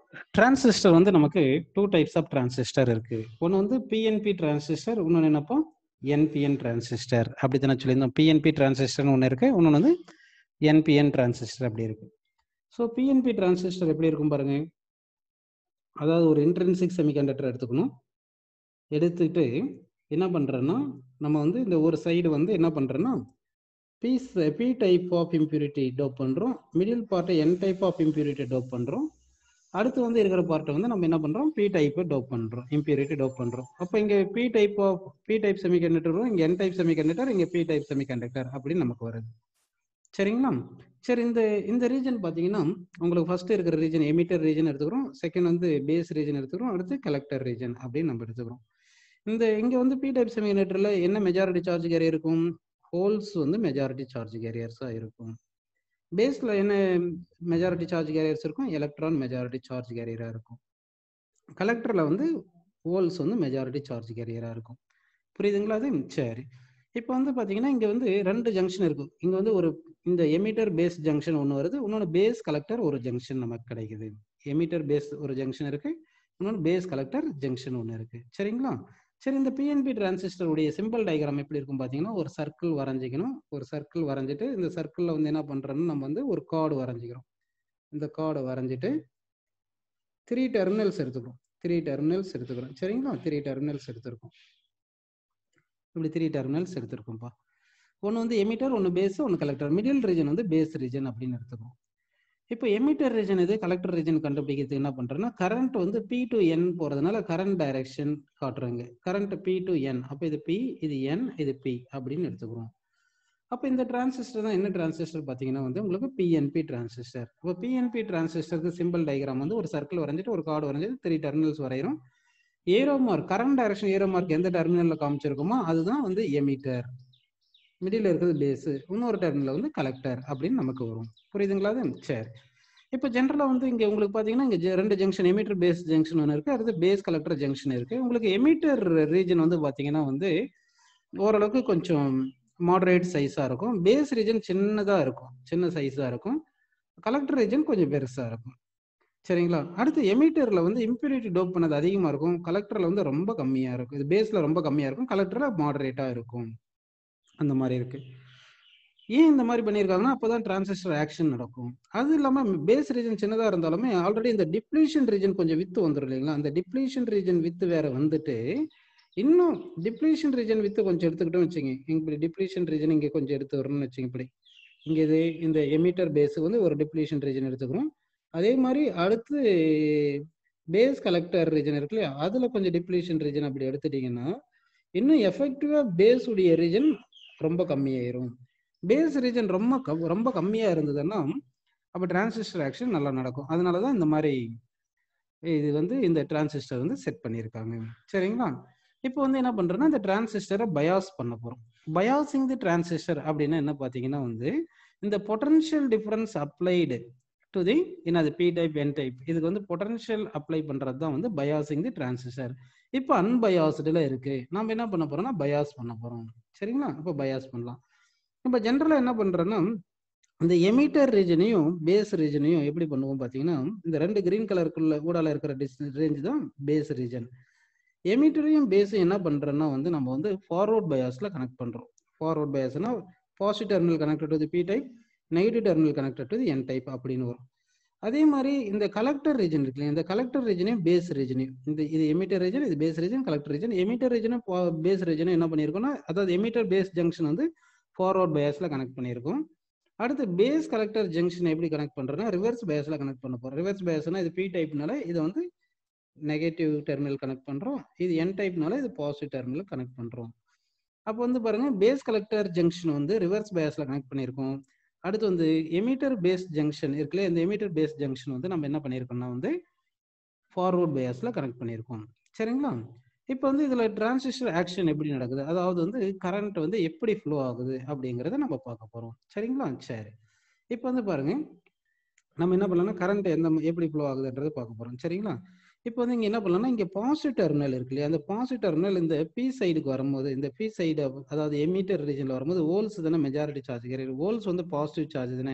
transistor வந்து நமக்கு two types of transistor இருக்கு ஒன்று வந்து பிஎன்பி டிரான்சிஸ்டர் இன்னொன்று என்னப்போ என்பிஎன் டிரான்சிஸ்டர் அப்படி தானே சொல்லியிருந்தோம் பிஎன்பி டிரான்சிஸ்டர்னு ஒன்று இருக்கு இன்னொன்று வந்து என்பிஎன் டிரான்சிஸ்டர் அப்படி இருக்கு ஸோ பிஎன்பி டிரான்சிஸ்டர் எப்படி இருக்கும் பாருங்க அதாவது ஒரு இன்ட்ரென்சிக் செமிகண்டக்டர் எடுத்துக்கணும் எடுத்துக்கிட்டு என்ன பண்ணுறேன்னா நம்ம வந்து இந்த ஒரு சைடு வந்து என்ன பண்ணுறேன்னா piece P type of impurity dope பண்ணுறோம் மிடில் பார்ட்டை N type of impurity dope பண்ணுறோம் அடுத்து வந்து இருக்கிற பார்ட்டை வந்து நம்ம என்ன பண்ணுறோம் பி டைப்பை டோப் பண்ணுறோம் இம்ப்யூரிட்டி டோப் பண்ணுறோம் அப்போ இங்கே P type of P type semiconductor வரும் இங்கே என் டைப் செமிகண்டக்டர் இங்கே பி டைப் செமிகண்டக்டர் அப்படின்னு நமக்கு வருது சரிங்களா சரி இந்த இந்த ரீஜன் பார்த்தீங்கன்னா உங்களுக்கு ஃபர்ஸ்ட் இருக்கிற ரீஜன் எமிட்டர் ரீஜன் எடுத்துக்கிறோம் செகண்ட் வந்து பேஸ் ரீஜன் எடுத்துக்கிறோம் அடுத்து கலெக்டர் ரீஜன் அப்படின்னு நம்ம எடுத்துக்கிறோம் இந்த இங்கே வந்து பி டைப் செமிகண்டக்டரில் என்ன மெஜாரிட்டி சார்ஜ் கேரியர் இருக்கும் ஹோல்ஸ் வந்து மெஜாரிட்டி சார்ஜ் கேரியர்ஸாக இருக்கும் பேஸில் என்ன மெஜாரிட்டி சார்ஜ் கேரியர்ஸ் இருக்கும் எலக்ட்ரான் மெஜாரிட்டி சார்ஜ் கேரியராக இருக்கும் கலெக்டரில் வந்து ஹோல்ஸ் வந்து மெஜாரிட்டி சார்ஜ் கேரியராக இருக்கும் புரியுதுங்களா அது சரி இப்போ வந்து பார்த்தீங்கன்னா இங்கே வந்து ரெண்டு ஜங்ஷன் இருக்கும் இங்கே வந்து ஒரு இந்த எமிட்டர் பேஸ் ஜங்ஷன் ஒன்று வருது இன்னொன்று பேஸ் கலெக்டர் ஒரு ஜங்ஷன் நமக்கு கிடைக்குது எமிட்டர் பேஸ் ஒரு ஜங்ஷன் இருக்கு இன்னொன்று பேஸ் கலெக்டர் ஜங்ஷன் ஒன்று இருக்கு சரிங்களா சரி இந்த பிஎன்பி டிரான்சிஸ்டருடைய சிம்பிள் டயக்ராம் எப்படி இருக்கும் பார்த்தீங்கன்னா ஒரு சர்க்கிள் வரைஞ்சிக்கணும் ஒரு சர்க்கிள் வரைஞ்சிட்டு இந்த சர்க்கிளில் வந்து என்ன பண்ணுறோம்னு நம்ம வந்து ஒரு கார்டு வரைஞ்சிக்கிறோம் இந்த கார்டை வரைஞ்சிட்டு த்ரீ டெர்மினல்ஸ் எடுத்துக்கிறோம் த்ரீ டெர்மினல்ஸ் எடுத்துக்கிறோம் சரிங்களா த்ரீ டெர்மினல்ஸ் எடுத்துருக்கோம் இப்படி த்ரீ டெர்மினல்ஸ் எடுத்திருக்கோம்ப்பா ஒன்று வந்து எமிட்டர் ஒன்று பேஸ் ஒன்று கலெக்டர் மிடில் ரீஜன் வந்து பேஸ் ரீஜன் அப்படின்னு எடுத்துக்கிறோம் இப்போ எமிட்டர் ரீஜன் இது கலெக்டர் ரீஜன் கண்டுபிடிக்கிறதுக்கு என்ன பண்ணுறேன்னா கரண்ட் வந்து பி டு என் போகிறதுனால கரண்ட் டைரக்ஷன் காட்டுறாங்க கரண்ட் பி டு என் அப்போ இது பி இது என் இது பி அப்படின்னு எடுத்துக்கிறோம் அப்போ இந்த டிரான்சிஸ்டர் தான் என்ன டிரான்சிஸ்டர் பார்த்தீங்கன்னா வந்து உங்களுக்கு பிஎன்பி டிரான்சிஸ்டர் இப்போ பிஎன்பி டிரான்சிஸ்டருக்கு சிம்பிள் டயக்ராம் வந்து ஒரு சர்க்கிள் வரைஞ்சிட்டு ஒரு கார்டு வரைஞ்சிட்டு த்ரீ டெர்மினல்ஸ் வரைகிறோம் arrow mark current direction arrow mark எந்த டெர்மினலில் காமிச்சிருக்கோமோ அதுதான் வந்து எமிட்டர் மிடில் இருக்கிறது பேஸு இன்னொரு டெர்மினல் வந்து கலெக்டர் அப்படின்னு நமக்கு வரும் புரியுதுங்களா அது சரி இப்போ ஜென்ரலாக வந்து இங்கே உங்களுக்கு பார்த்தீங்கன்னா இங்கே ரெண்டு ஜங்ஷன் எமிட்டர் பேஸ் ஜங்ஷன் ஒன்று இருக்குது அடுத்து பேஸ் கலெக்டர் ஜங்ஷன் இருக்குது உங்களுக்கு எமிட்டர் ரீஜன் வந்து பார்த்தீங்கன்னா வந்து ஓரளவுக்கு கொஞ்சம் மாடரேட் சைஸாக இருக்கும் பேஸ் ரீஜன் சின்னதாக இருக்கும் சின்ன சைஸாக இருக்கும் கலெக்டர் ரீஜன் கொஞ்சம் பெருசாக இருக்கும் சரிங்களா அடுத்து எமிட்டரில் வந்து இம்ப்யூரிட்டி டோப் பண்ணது அதிகமாக இருக்கும் கலெக்டரில் வந்து ரொம்ப கம்மியாக இருக்கும் இது பேஸில் ரொம்ப கம்மியாக இருக்கும் கலெக்டரில் மாடரேட்டாக இருக்கும் அந்த மாதிரி இருக்கு ஏன் இந்த மாதிரி பண்ணியிருக்காங்கன்னா அப்போதான் டிரான்சிஸ்டர் ஆக்ஷன் நடக்கும் அது இல்லாமல் பேஸ் ரீஜன் சின்னதாக இருந்தாலுமே ஆல்ரெடி இந்த டிப்ளீஷன் ரீஜன் கொஞ்சம் வித்து வந்துடும் இல்லைங்களா அந்த டிப்ளீஷன் ரீஜன் வித்து வேற வந்துட்டு இன்னும் டிப்ளீஷன் ரீஜன் வித்து கொஞ்சம் எடுத்துக்கிட்டோம் வச்சுங்க இப்படி டிப்ளீஷன் ரீஜன் இங்கே கொஞ்சம் எடுத்து வரணும்னு வச்சுங்க இப்படி இங்கே இது இந்த எமிட்டர் பேஸ் வந்து ஒரு டிப்ளீஷன் ரீஜன் எடுத்துக்கிறோம் அதே மாதிரி அடுத்து பேஸ் கலெக்டர் ரீஜன் இருக்கு இல்லையா அதில் கொஞ்சம் டிப்ளீஷன் ரீஜன் அப்படி எடுத்துட்டீங்கன்னா இன்னும் எஃபெக்டிவாக பேஸ் உடைய ரீஜன் ரொம்ப கம்மியாயிரும் பேஸ் ரீஜன் ரொம்ப கம் ரொம்ப கம்மியாக இருந்ததுன்னா அப்போ டிரான்சிஸ்டர் ஆக்ஷன் நல்லா நடக்கும் அதனால தான் இந்த மாதிரி இது வந்து இந்த டிரான்சிஸ்டர் வந்து செட் பண்ணியிருக்காங்க சரிங்களா இப்போ வந்து என்ன பண்ணுறோன்னா இந்த டிரான்சிஸ்டரை பயாஸ் பண்ண போகிறோம் பயாசிங் தி டிரான்சிஸ்டர் அப்படின்னா என்ன பார்த்தீங்கன்னா வந்து இந்த potential difference applied to the என்னது பி டைப் என் டைப் இதுக்கு வந்து பொட்டன்ஷியல் அப்ளை பண்ணுறது தான் வந்து பயாசிங் தி டிரான்சிஸ்டர் இப்போ அன்பயாஸ்டில் இருக்கு நம்ம என்ன பண்ண போறோம்னா பயாஸ் பண்ண போறோம் சரிங்களா இப்போ பயாஸ் பண்ணலாம் இப்போ ஜென்ரலாக என்ன பண்றோன்னா இந்த எமிட்டர் ரீஜனையும் பேஸ் ரீஜனையும் எப்படி பண்ணுவோம் பார்த்தீங்கன்னா இந்த ரெண்டு கிரீன் கலருக்குள்ள ஊடால இருக்கிற டிஸ் ரேஞ்ச் தான் பேஸ் ரீஜன் எமிட்டரையும் பேஸையும் என்ன பண்றோம்னா வந்து நம்ம வந்து ஃபார்வர்ட் பயாஸ்ல கனெக்ட் பண்றோம் ஃபார்வர்ட் பயாஸ்னா positive terminal connected to P type negative terminal connected to N type அப்படின்னு வரும் அதே மாதிரி இந்த கலெக்டர் ரீஜன் இருக்கு இந்த கலெக்டர் ரீஜனையும் பேஸ் ரீஜனையும் இந்த இது எமிட்டர் ரீஜன் இது base region collector region emitter ரீஜனும் பேஸ் ரீஜனும் என்ன பண்ணியிருக்கோம்னா அதாவது எமிட்டர் பேஸ் ஜங்ஷன் வந்து ஃபார்வர்ட் பயாஸ்ல கனெக்ட் பண்ணியிருக்கோம் அடுத்து பேஸ் கலெக்டர் ஜங்ஷன் எப்படி கனெக்ட் பண்றோம்னா ரிவர்ஸ் பயாஸ்ல கனெக்ட் பண்ண போறோம் ரிவர்ஸ் பயாஸ்னா இது பி டைப்னால இதை வந்து நெகட்டிவ் டெர்மினல் கனெக்ட் பண்றோம் இது என் டைப்னால இது பாசிட்டிவ் டெர்மினல் கனெக்ட் பண்றோம் அப்போ வந்து பாருங்க பேஸ் கலெக்டர் ஜங்ஷன் வந்து ரிவர்ஸ் பயாஸ்ல கனெக்ட் பண்ணியிருக்கோம் அடுத்து வந்து எமிட்டர் பேஸ் ஜங்ஷன் இருக்குல்ல இந்த எமிட்டர் பேஸ் ஜங்ஷன் வந்து நம்ம என்ன பண்ணியிருக்கோம்னா வந்து ஃபார்வர்ட் பயாஸ்ல கனெக்ட் பண்ணியிருக்கோம் சரிங்களா இப்போ வந்து இதுல டிரான்சிஸ்டர் ஆக்ஷன் எப்படி நடக்குது அதாவது வந்து கரண்ட் வந்து எப்படி ஃப்ளோ ஆகுது அப்படிங்கிறத நம்ம பார்க்க போறோம் சரிங்களா சரி இப்போ வந்து பாருங்க நம்ம என்ன பண்ணலாம்னா கரண்ட் எந்த எப்படி ஃப்ளோ ஆகுதுன்றதை பார்க்க போறோம் சரிங்களா இப்போ வந்து இங்க என்ன பண்ணலாம்னா இங்க பாசிட்டிவ் டெர்மினல் இருக்கு இல்லையா அந்த பாசிட்டிவ் டெர்மினல் இந்த பி சைடுக்கு வரும்போது இந்த பி சைடு அதாவது எமிட்டர் ரீஜன்ல வரும்போது ஓல்ஸ் தானே மெஜாரிட்டி சார்ஜ் கேரியர் ஓல்ஸ் வந்து பாசிட்டிவ் சார்ஜ் தானே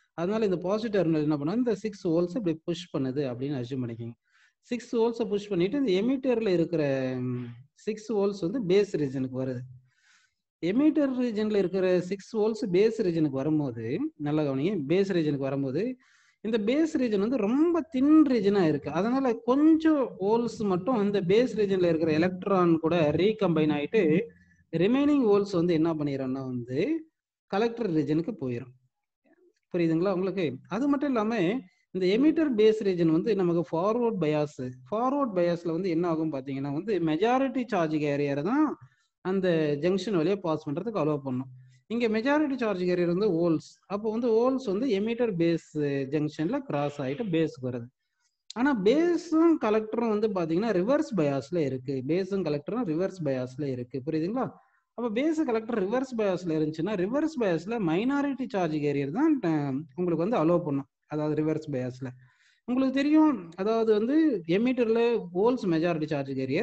அதனால இந்த பாசிட்டிவ் டெர்மினல் என்ன பண்ணும் இந்த சிக்ஸ் வோல்ஸ் இப்படி புஷ் பண்ணுது அப்படின்னு அசியூம் பண்ணிக்கோங்க சிக்ஸ் வோல்ஸை புஷ் பண்ணிட்டு இந்த எமிட்டர்ல இருக்கிற சிக்ஸ் வோல்ஸ் வந்து பேஸ் ரீஜனுக்கு வருது எமிட்டர் ரீஜன்ல இருக்கிற சிக்ஸ் வோல்ஸ் பேஸ் ரீஜனுக்கு வரும்போது நல்லா கவனிங்க பேஸ் ரீஜனுக்கு வரும்போது இந்த பேஸ் ரீஜன் வந்து ரொம்ப தின் ரீஜனா இருக்கு அதனால கொஞ்சம் ஹோல்ஸ் மட்டும் இந்த பேஸ் ரீஜன்ல இருக்கிற எலக்ட்ரான் கூட ரீகம்பைன் ஆயிட்டு ரிமைனிங் ஹோல்ஸ் வந்து என்ன பண்ணிடும்னா வந்து கலெக்டர் ரீஜனுக்கு போயிடும் புரியுதுங்களா உங்களுக்கு அது மட்டும் இல்லாம இந்த எமிட்டர் பேஸ் ரீஜன் வந்து நமக்கு ஃபார்வர்ட் பயாஸ் ஃபார்வர்ட் பயாஸ்ல வந்து என்ன ஆகும் பாத்தீங்கன்னா வந்து மெஜாரிட்டி சார்ஜ் கேரியர் தான் அந்த ஜங்ஷன் வழியா பாஸ் பண்றதுக்கு அலோவ் பண்ணும் இங்க மெஜாரிட்டி சார்ஜ் கேரியர் வந்து ஓல்ஸ் அப்போ வந்து ஓல்ஸ் வந்து எமிட்டர் பேஸ் ஜங்ஷன்ல கிராஸ் ஆயிட்டு பேஸ்க்கு வருது ஆனா பேஸும் கலெக்டரும் வந்து பாத்தீங்கன்னா ரிவர்ஸ் பயாஸ்ல இருக்கு பேஸும் கலெக்டரும் ரிவர்ஸ் பயாஸ்ல இருக்கு புரியுதுங்களா அப்ப பேஸ் கலெக்டர் ரிவர்ஸ் பயாஸ்ல இருந்துச்சுன்னா ரிவர்ஸ் பயாஸ்ல மைனாரிட்டி சார்ஜ் கேரியர் தான் உங்களுக்கு வந்து அலோவ் பண்ணும் அதாவது ரிவர்ஸ் பயாஸ்ல உங்களுக்கு தெரியும் அதாவது வந்து எமிட்டர்ல ஹோல்ஸ் மெஜாரிட்டி சார்ஜ் கேரியர்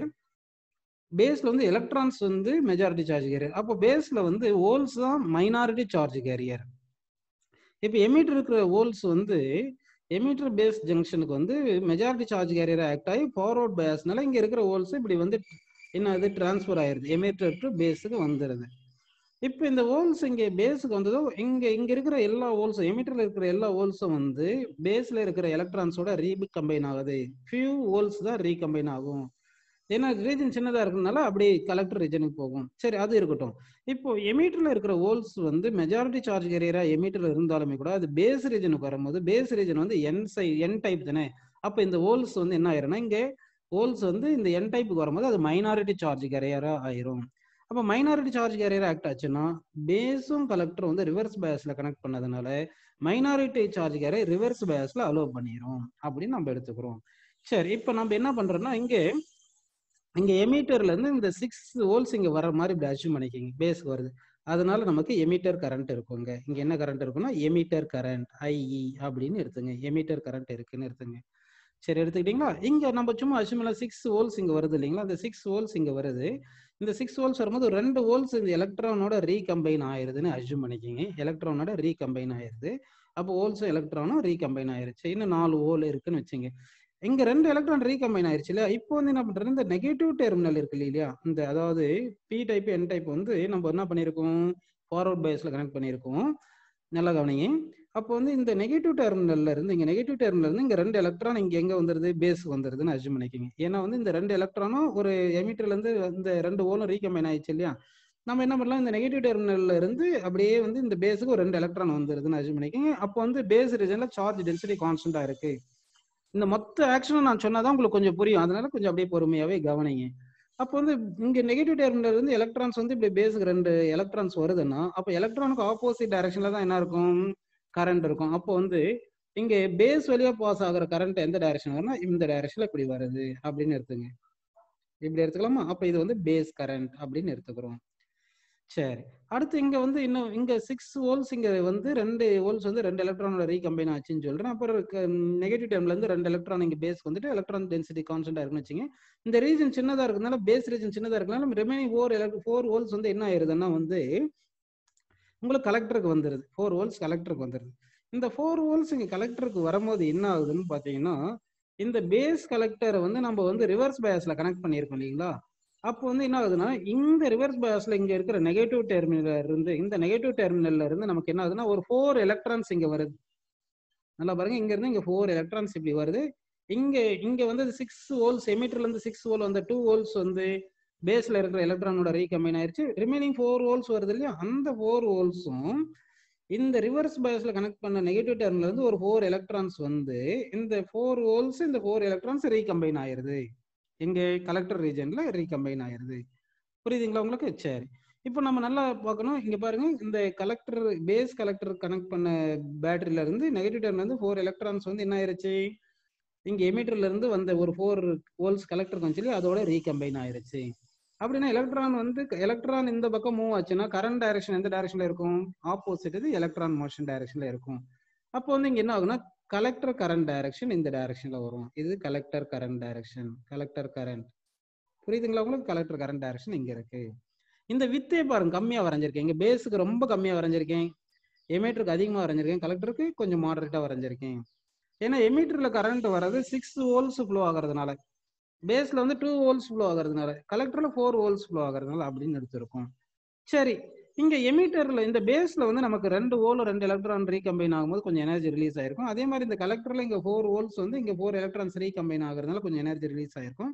பேஸ்ல வந்து எலக்ட்ரான்ஸ் வந்து மெஜாரிட்டி சார்ஜ் கேரியர் அப்போ பேஸ்ல வந்து ஹோல்ஸ் தான் மைனாரிட்டி சார்ஜ் கேரியர் இப்போ எமிட்டர் இருக்கிற ஹோல்ஸ் வந்து எமிட்டர் பேஸ் ஜங்ஷனுக்கு வந்து மெஜாரிட்டி சார்ஜ் கேரியர் ஆக்ட் ஆகி ஃபார்வர்ட் பயாஸ்னால இங்க இருக்கிற ஹோல்ஸ் இப்படி வந்து என்ன அது டிரான்ஸ்ஃபர் ஆயிருது எமிட்டர் டு பேஸுக்கு வந்துருது இப்போ இந்த ஹோல்ஸ் இங்க பேஸுக்கு வந்ததோ இங்க இங்க இருக்கிற எல்லா ஹோல்ஸும் எமிட்டர்ல இருக்கிற எல்லா ஹோல்ஸும் வந்து பேஸ்ல இருக்கிற எலக்ட்ரான்ஸோட ரீகம்பைன் ஆகுது ஃபியூ ஹோல்ஸ் தான் ரீகம்பைன் ஆகும் ஏன்னா ரீஜன் சின்னதா இருக்கனால அப்படியே கலெக்டர் ரீஜனுக்கு போகும் சரி அது இருக்கட்டும் இப்போ எமீட்டர்ல இருக்கிற ஹோல்ஸ் வந்து மெஜாரிட்டி சார்ஜ் கேரியரா எமீட்டர்ல இருந்தாலுமே கூட அது பேஸ் ரீஜனுக்கு வரும்போது பேஸ் ரீஜன் வந்து என் சை என் டைப் தானே அப்போ இந்த ஹோல்ஸ் வந்து என்ன ஆயிரும்னா இங்கே ஹோல்ஸ் வந்து இந்த என் டைப்புக்கு வரும்போது அது மைனாரிட்டி சார்ஜ் கேரியரா ஆயிரும் அப்போ மைனாரிட்டி சார்ஜ் கேரியர் ஆக்ட் ஆச்சுன்னா பேஸும் கலெக்டரும் வந்து ரிவர்ஸ் பயாஸ்ல கனெக்ட் பண்ணதுனால மைனாரிட்டி சார்ஜ் கேரியர் ரிவர்ஸ் பயாஸ்ல அலோவ் பண்ணிரும் அப்படின்னு நம்ம எடுத்துக்கிறோம் சரி இப்போ நம்ம என்ன பண்றோம்னா இங்கே இங்க எமீட்டர்ல இருந்து இந்த சிக்ஸ் ஹோல்ஸ் இங்க வர மாதிரி இப்படி அச்சீவ் பண்ணிக்கிங்க பேஸ்க்கு வருது அதனால நமக்கு எமீட்டர் கரண்ட் இருக்குங்க இங்க என்ன கரண்ட் இருக்குன்னா எமீட்டர் கரண்ட் ஐஇ அப்படின்னு எடுத்துங்க எமீட்டர் கரண்ட் இருக்குன்னு எடுத்துங்க சரி எடுத்துக்கிட்டீங்களா இங்க நம்ம சும்மா அசுமல சிக்ஸ் ஹோல்ஸ் இங்க வருது இல்லைங்களா அந்த சிக்ஸ் ஹோல்ஸ் இங்க வருது இந்த சிக்ஸ் ஹோல்ஸ் வரும்போது ரெண்டு ஹோல்ஸ் இந்த எலக்ட்ரானோட ரீகம்பைன் ஆயிருதுன்னு அஸ்யூம் பண்ணிக்கிங்க எலக்ட்ரானோட ரீகம்பைன் ஆயிருது அப்போ ஹோல்ஸும் எலக்ட்ரானும் ரீகம்பைன் ஆயிருச்சு இன்னும் நாலு ஹோல் இருக்குன்னு வச்சுங்க இங்க ரெண்டு எலக்ட்ரான் ரீகம்பைன் ஆயிருச்சு இல்லையா இப்போ வந்து என்ன பண்றது இந்த நெகட்டிவ் டெர்மினல் இருக்கு இல்லையா இந்த அதாவது பி டைப் என் டைப் வந்து நம்ம என்ன பண்ணியிருக்கோம் ஃபார்வர்ட் பயஸ்ல கனெக்ட் பண்ணியிருக்கோம் நல்லா கவனிங்க அப்போ வந்து இந்த நெகட்டிவ் டெர்மினல்ல இருந்து இங்க நெகட்டிவ் டெர்மினல் இருந்து இங்க ரெண்டு எலக்ட்ரான் இங்க எங்க வந்துருது பேஸ் வந்துருதுன்னு அஜூம் பண்ணிக்கிங்க ஏன்னா வந்து இந்த ரெண்டு எலக்ட்ரானும் ஒரு எமிட்டர்ல இருந்து இந்த ரெண்டு ஓலும் ரீகம்பைன் ஆயிடுச்சு இல்லையா நம்ம என்ன பண்ணலாம் இந்த நெகட்டிவ் டெர்மினல்ல இருந்து அப்படியே வந்து இந்த பேஸுக்கு ஒரு ரெண்டு எலக்ட்ரான் வந்துருதுன்னு அஜூம் பண்ணிக்கிங்க அப்போ வந்து பேஸ் ரீஜன்ல சார்ஜ் டென்சிட்டி கான்ஸ்டன்டா இருக்கு இந்த மொத்த ஆக்ஷனும் நான் சொன்னாதான் உங்களுக்கு கொஞ்சம் புரியும் அதனால கொஞ்சம் அப்படியே பொறுமையாவே கவனிங்க அப்போ வந்து இங்க நெகட்டிவ் டெர்மினல் இருந்து எலக்ட்ரான்ஸ் வந்து இப்படி பேஸுக்கு ரெண்டு எலக்ட்ரான்ஸ் வருதுன்னா அப்போ எலக்ட்ரானுக்கு ஆப்போசிட் டைரக்ஷன்ல தான் என்ன இருக்கும் கரண்ட் இருக்கும் அப்போ வந்து இங்க பேஸ் வழியா பாஸ் ஆகுற கரண்ட் எந்த டைரக்ஷன் வரும்னா இந்த டைரக்ஷன்ல இப்படி வருது அப்படின்னு எடுத்துங்க இப்படி எடுத்துக்கலாமா அப்ப இது வந்து பேஸ் கரண்ட் அப்படின்னு எடுத்துக்கிறோம் சரி அடுத்து இங்க வந்து இன்னும் இங்க சிக்ஸ் ஹோல்ஸ் இங்க வந்து ரெண்டு ஹோல்ஸ் வந்து ரெண்டு எலக்ட்ரானோட ரீகம்பைன் ஆச்சுன்னு சொல்றேன் அப்புறம் நெகட்டிவ் டைம்ல இருந்து ரெண்டு எலக்ட்ரான் இங்க பேஸ் வந்துட்டு எலக்ட்ரான் டென்சிட்டி கான்ஸ்டன்டா இருக்குன்னு வச்சுங்க இந்த ரீஜன் சின்னதா இருக்கிறதுனால பேஸ் ரீஜன் சின்னதா இருக்கனால ரிமைனிங் ஃபோர் ஃபோர் ஹோல்ஸ் வந்து என்ன ஆயிருதுன்னா வந்து உங்களுக்கு கலெக்டருக்கு வந்துருது ஃபோர் ஹோல்ஸ் கலெக்டருக்கு வந்துருது இந்த ஃபோர் ஹோல்ஸ் இங்க கலெக்டருக்கு வரும்போது என்ன ஆகுதுன்னு பாத்தீங்கன்னா இந்த பேஸ் கலெக்டரை வந்து நம்ம வந்து ரிவர்ஸ் பயாஸ்ல கனெக்ட் பண்ணியிருக்கோம் இல்லைங்களா அப்போ வந்து என்ன ஆகுதுன்னா இந்த ரிவர்ஸ் பயாஸ்ல இங்க இருக்கிற நெகட்டிவ் டெர்மினல்ல இருந்து இந்த நெகட்டிவ் டெர்மினல்ல இருந்து நமக்கு என்ன ஆகுதுன்னா ஒரு ஃபோர் எலக்ட்ரான்ஸ் இங்க வருது நல்லா பாருங்க இங்க இருந்து இங்க ஃபோர் எலக்ட்ரான்ஸ் இப்படி வருது இங்க இங்க வந்து சிக்ஸ் ஹோல்ஸ் எமிட்டர்ல இருந்து சிக்ஸ் ஹோல் அந்த டூ ஹோல்ஸ் வந்து பேஸ்ல இருக்கிற எலக்ட்ரானோட ரீகம்பைன் ஆயிருச்சு ரிமைனிங் ஃபோர் ஹோல்ஸ் வருது இல்லையா அந்த ஃபோர் ஹோல்ஸும் இந்த ரிவர்ஸ் பயாஸ்ல கனெக்ட் பண்ண நெகட்டிவ் டெர்மினல் இருந்து ஒரு ஃபோர் எலக்ட்ரான்ஸ் வந்து இந்த ஃபோர் ஹோல்ஸ் இந்த ஃபோர் எலக்ட்ரான்ஸ் ரீகம்பைன் ஆயிருது எங்க கலெக்டர் ரீஜன்ல ரீகம்பைன் ஆயிருது புரியுதுங்களா உங்களுக்கு சரி இப்போ நம்ம நல்லா பார்க்கணும் இங்க பாருங்க இந்த கலெக்டர் பேஸ் கலெக்டர் கனெக்ட் பண்ண பேட்டரியில இருந்து நெகட்டிவ் டெர்மினல் இருந்து ஃபோர் எலக்ட்ரான்ஸ் வந்து என்ன ஆயிருச்சு இங்க எமிட்டர்ல இருந்து வந்த ஒரு ஃபோர் ஹோல்ஸ் கலெக்டர் சொல்லி அதோட ரீகம்பைன் ஆயிருச்சு அப்படின்னா எலக்ட்ரான் வந்து எலக்ட்ரான் இந்த பக்கம் மூவ் ஆச்சுன்னா கரண்ட் டைரக்ஷன் எந்த டைரக்ஷன்ல இருக்கும் ஆப்போசிட் இது எலக்ட்ரான் மோஷன் டைரக்ஷன்ல இருக்கும் அப்போ வந்து இங்க என்ன ஆகுனா கலெக்டர் கரண்ட் டைரக்ஷன் இந்த டைரக்ஷன்ல வரும் இது collector current direction collector current புரியுதுங்களா உங்களுக்கு கலெக்டர் கரண்ட் டைரக்ஷன் இங்க இருக்கு இந்த வித்தே பாருங்க கம்மியா வரைஞ்சிருக்கேன் இங்க பேஸுக்கு ரொம்ப கம்மியா வரைஞ்சிருக்கேன் எமீட்டருக்கு அதிகமாக வரைஞ்சிருக்கேன் கலெக்டருக்கு கொஞ்சம் மாடரேட்டாக வரைஞ்சிருக்கேன் ஏன்னா எமீட்டரில் கரண்ட் வர்றது சிக்ஸ் வோல்ஸ் ஃப்ளோ ஆகிறதுனால பேஸில் வந்து டூ வோல்ஸ் ஃப்ளோ ஆகிறதுனால கலெக்டரில் ஃபோர் வோல்ஸ் ஃப்ளோ ஆகிறதுனால அப்படின்னு எடுத்திருக்கோம் சரி இங்க எமிட்டர்ல இந்த பேஸ்ல வந்து நமக்கு ரெண்டு ஓல் ரெண்டு எலக்ட்ரான் ரீகம்பைன் ஆகும்போது கொஞ்சம் எனர்ஜி ரிலீஸ் ஆயிருக்கும் அதே மாதிரி இந்த கலெக்டர்ல இங்க ஃபோர் வோல்ஸ் வந்து இங்க ஃபோர் எலக்ட்ரான்ஸ் ரீகம்பைன் ஆகுறதுனால கொஞ்சம் எனர்ஜி ரிலீஸ் ஆயிருக்கும்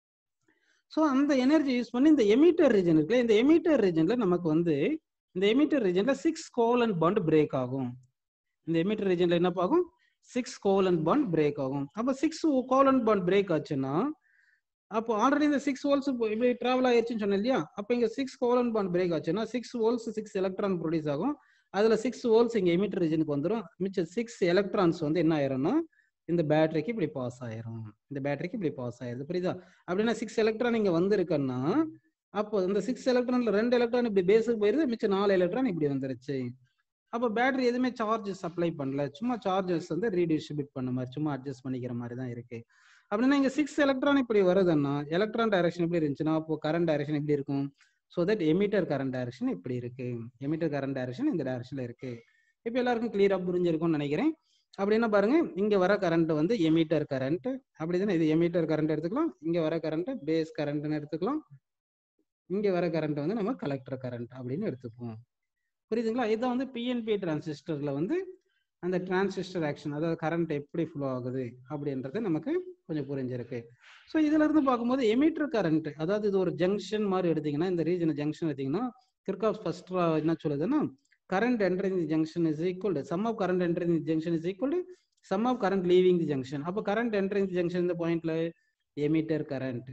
ஸோ அந்த எனர்ஜி யூஸ் பண்ணி இந்த எமிட்டர் ரீஜன் இருக்குல்ல இந்த எமிட்டர் ரீஜன்ல நமக்கு வந்து இந்த எமிட்டர் ரீஜன்ல சிக்ஸ் கோவலன் பாண்ட் பிரேக் ஆகும் இந்த எமிட்டர் ரீஜன்ல என்ன ஆகும் சிக்ஸ் கோவலன் பாண்ட் பிரேக் ஆகும் அப்போ சிக்ஸ் கோவலன் பாண்ட் பிரேக் ஆச்சுன்னா அப்போ ஆல்ரெடி இந்த சிக்ஸ் வோல்ஸ் இப்படி டிராவல் ஆயிருச்சுன்னு சொன்னேன் இல்லையா அப்போ இங்க சிக்ஸ் கோவலன் பாண்ட் பிரேக் ஆச்சுன்னா six holes six electron produce ஆகும் அதுல சிக்ஸ் வோல்ஸ் இங்க எமிட்டர் ரீஜனுக்கு வந்துடும் மிச்சம் சிக்ஸ் எலக்ட்ரான்ஸ் வந்து என்ன ஆயிரும்னா இந்த பேட்டரிக்கு இப்படி பாஸ் ஆயிரும் இந்த பேட்டரிக்கு இப்படி பாஸ் ஆயிருது புரியுதா அப்படின்னா சிக்ஸ் எலக்ட்ரான் இங்க வந்திருக்குன்னா அப்போ இந்த சிக்ஸ் எலக்ட்ரான்ல ரெண்டு எலக்ட்ரான் இப்படி பேஸுக்கு போயிருது மிச்சம் நாலு எலக்ட்ரான் இப்படி வந்துருச்சு அப்போ பேட்டரி எதுவுமே சார்ஜ் சப்ளை பண்ணல சும்மா சார்ஜஸ் வந்து ரீடிஸ்ட்ரிபியூட் பண்ண மாதிரி சும்மா அட்ஜஸ்ட் பண்ணிக்கிற மாதிரி தான் இருக்கு அப்படின்னா இங்க சிக்ஸ் எலக்ட்ரான் இப்படி வருதுன்னா எலக்ட்ரான் டைரக்ஷன் எப்படி இருந்துச்சுன்னா அப்போ கரண்ட் டைரக்ஷன் எப்படி இருக்கும் so that emitter current direction இப்படி இருக்கு எமிட்டர் கரண்ட் டைரக்ஷன் இந்த டைரக்ஷன்ல இருக்கு இப்போ எல்லாருக்கும் கிளியரா புரிஞ்சிருக்கும்னு நினைக்கிறேன் அப்படின்னா பாருங்க இங்க வர கரண்ட் வந்து எமிட்டர் கரண்ட் அப்படிதானே இது எமிட்டர் கரண்ட் எடுத்துக்கலாம் இங்க வர கரண்ட் பேஸ் கரண்ட்னு எடுத்துக்கலாம் இங்க வர கரண்ட் வந்து நம்ம கலெக்டர் கரண்ட் அப்படின்னு எடுத்துப்போம் புரியுதுங்களா இதான் வந்து பிஎன்பி டிரான்சிஸ்டர்ல வந்து அந்த டிரான்சிஸ்டர் ஆக்ஷன் அதாவது கரண்ட் எப்படி ஃப்ளோ ஆகுது அப்படின்றது நமக்கு கொஞ்சம் புரிஞ்சிருக்கு ஸோ இதுல இருந்து பார்க்கும்போது எமிட்டர் கரண்ட் அதாவது இது ஒரு ஜங்ஷன் மாதிரி எடுத்தீங்கன்னா இந்த ரீஜன் ஜங்ஷன் எடுத்தீங்கன்னா கிர்காப் ஃபர்ஸ்ட் என்ன சொல்லுதுன்னா current entering the junction is equal to sum of current entering the junction is equal to sum of current leaving the junction அப்போ current entering the junction இந்த பாயிண்ட்ல எமிட்டர் current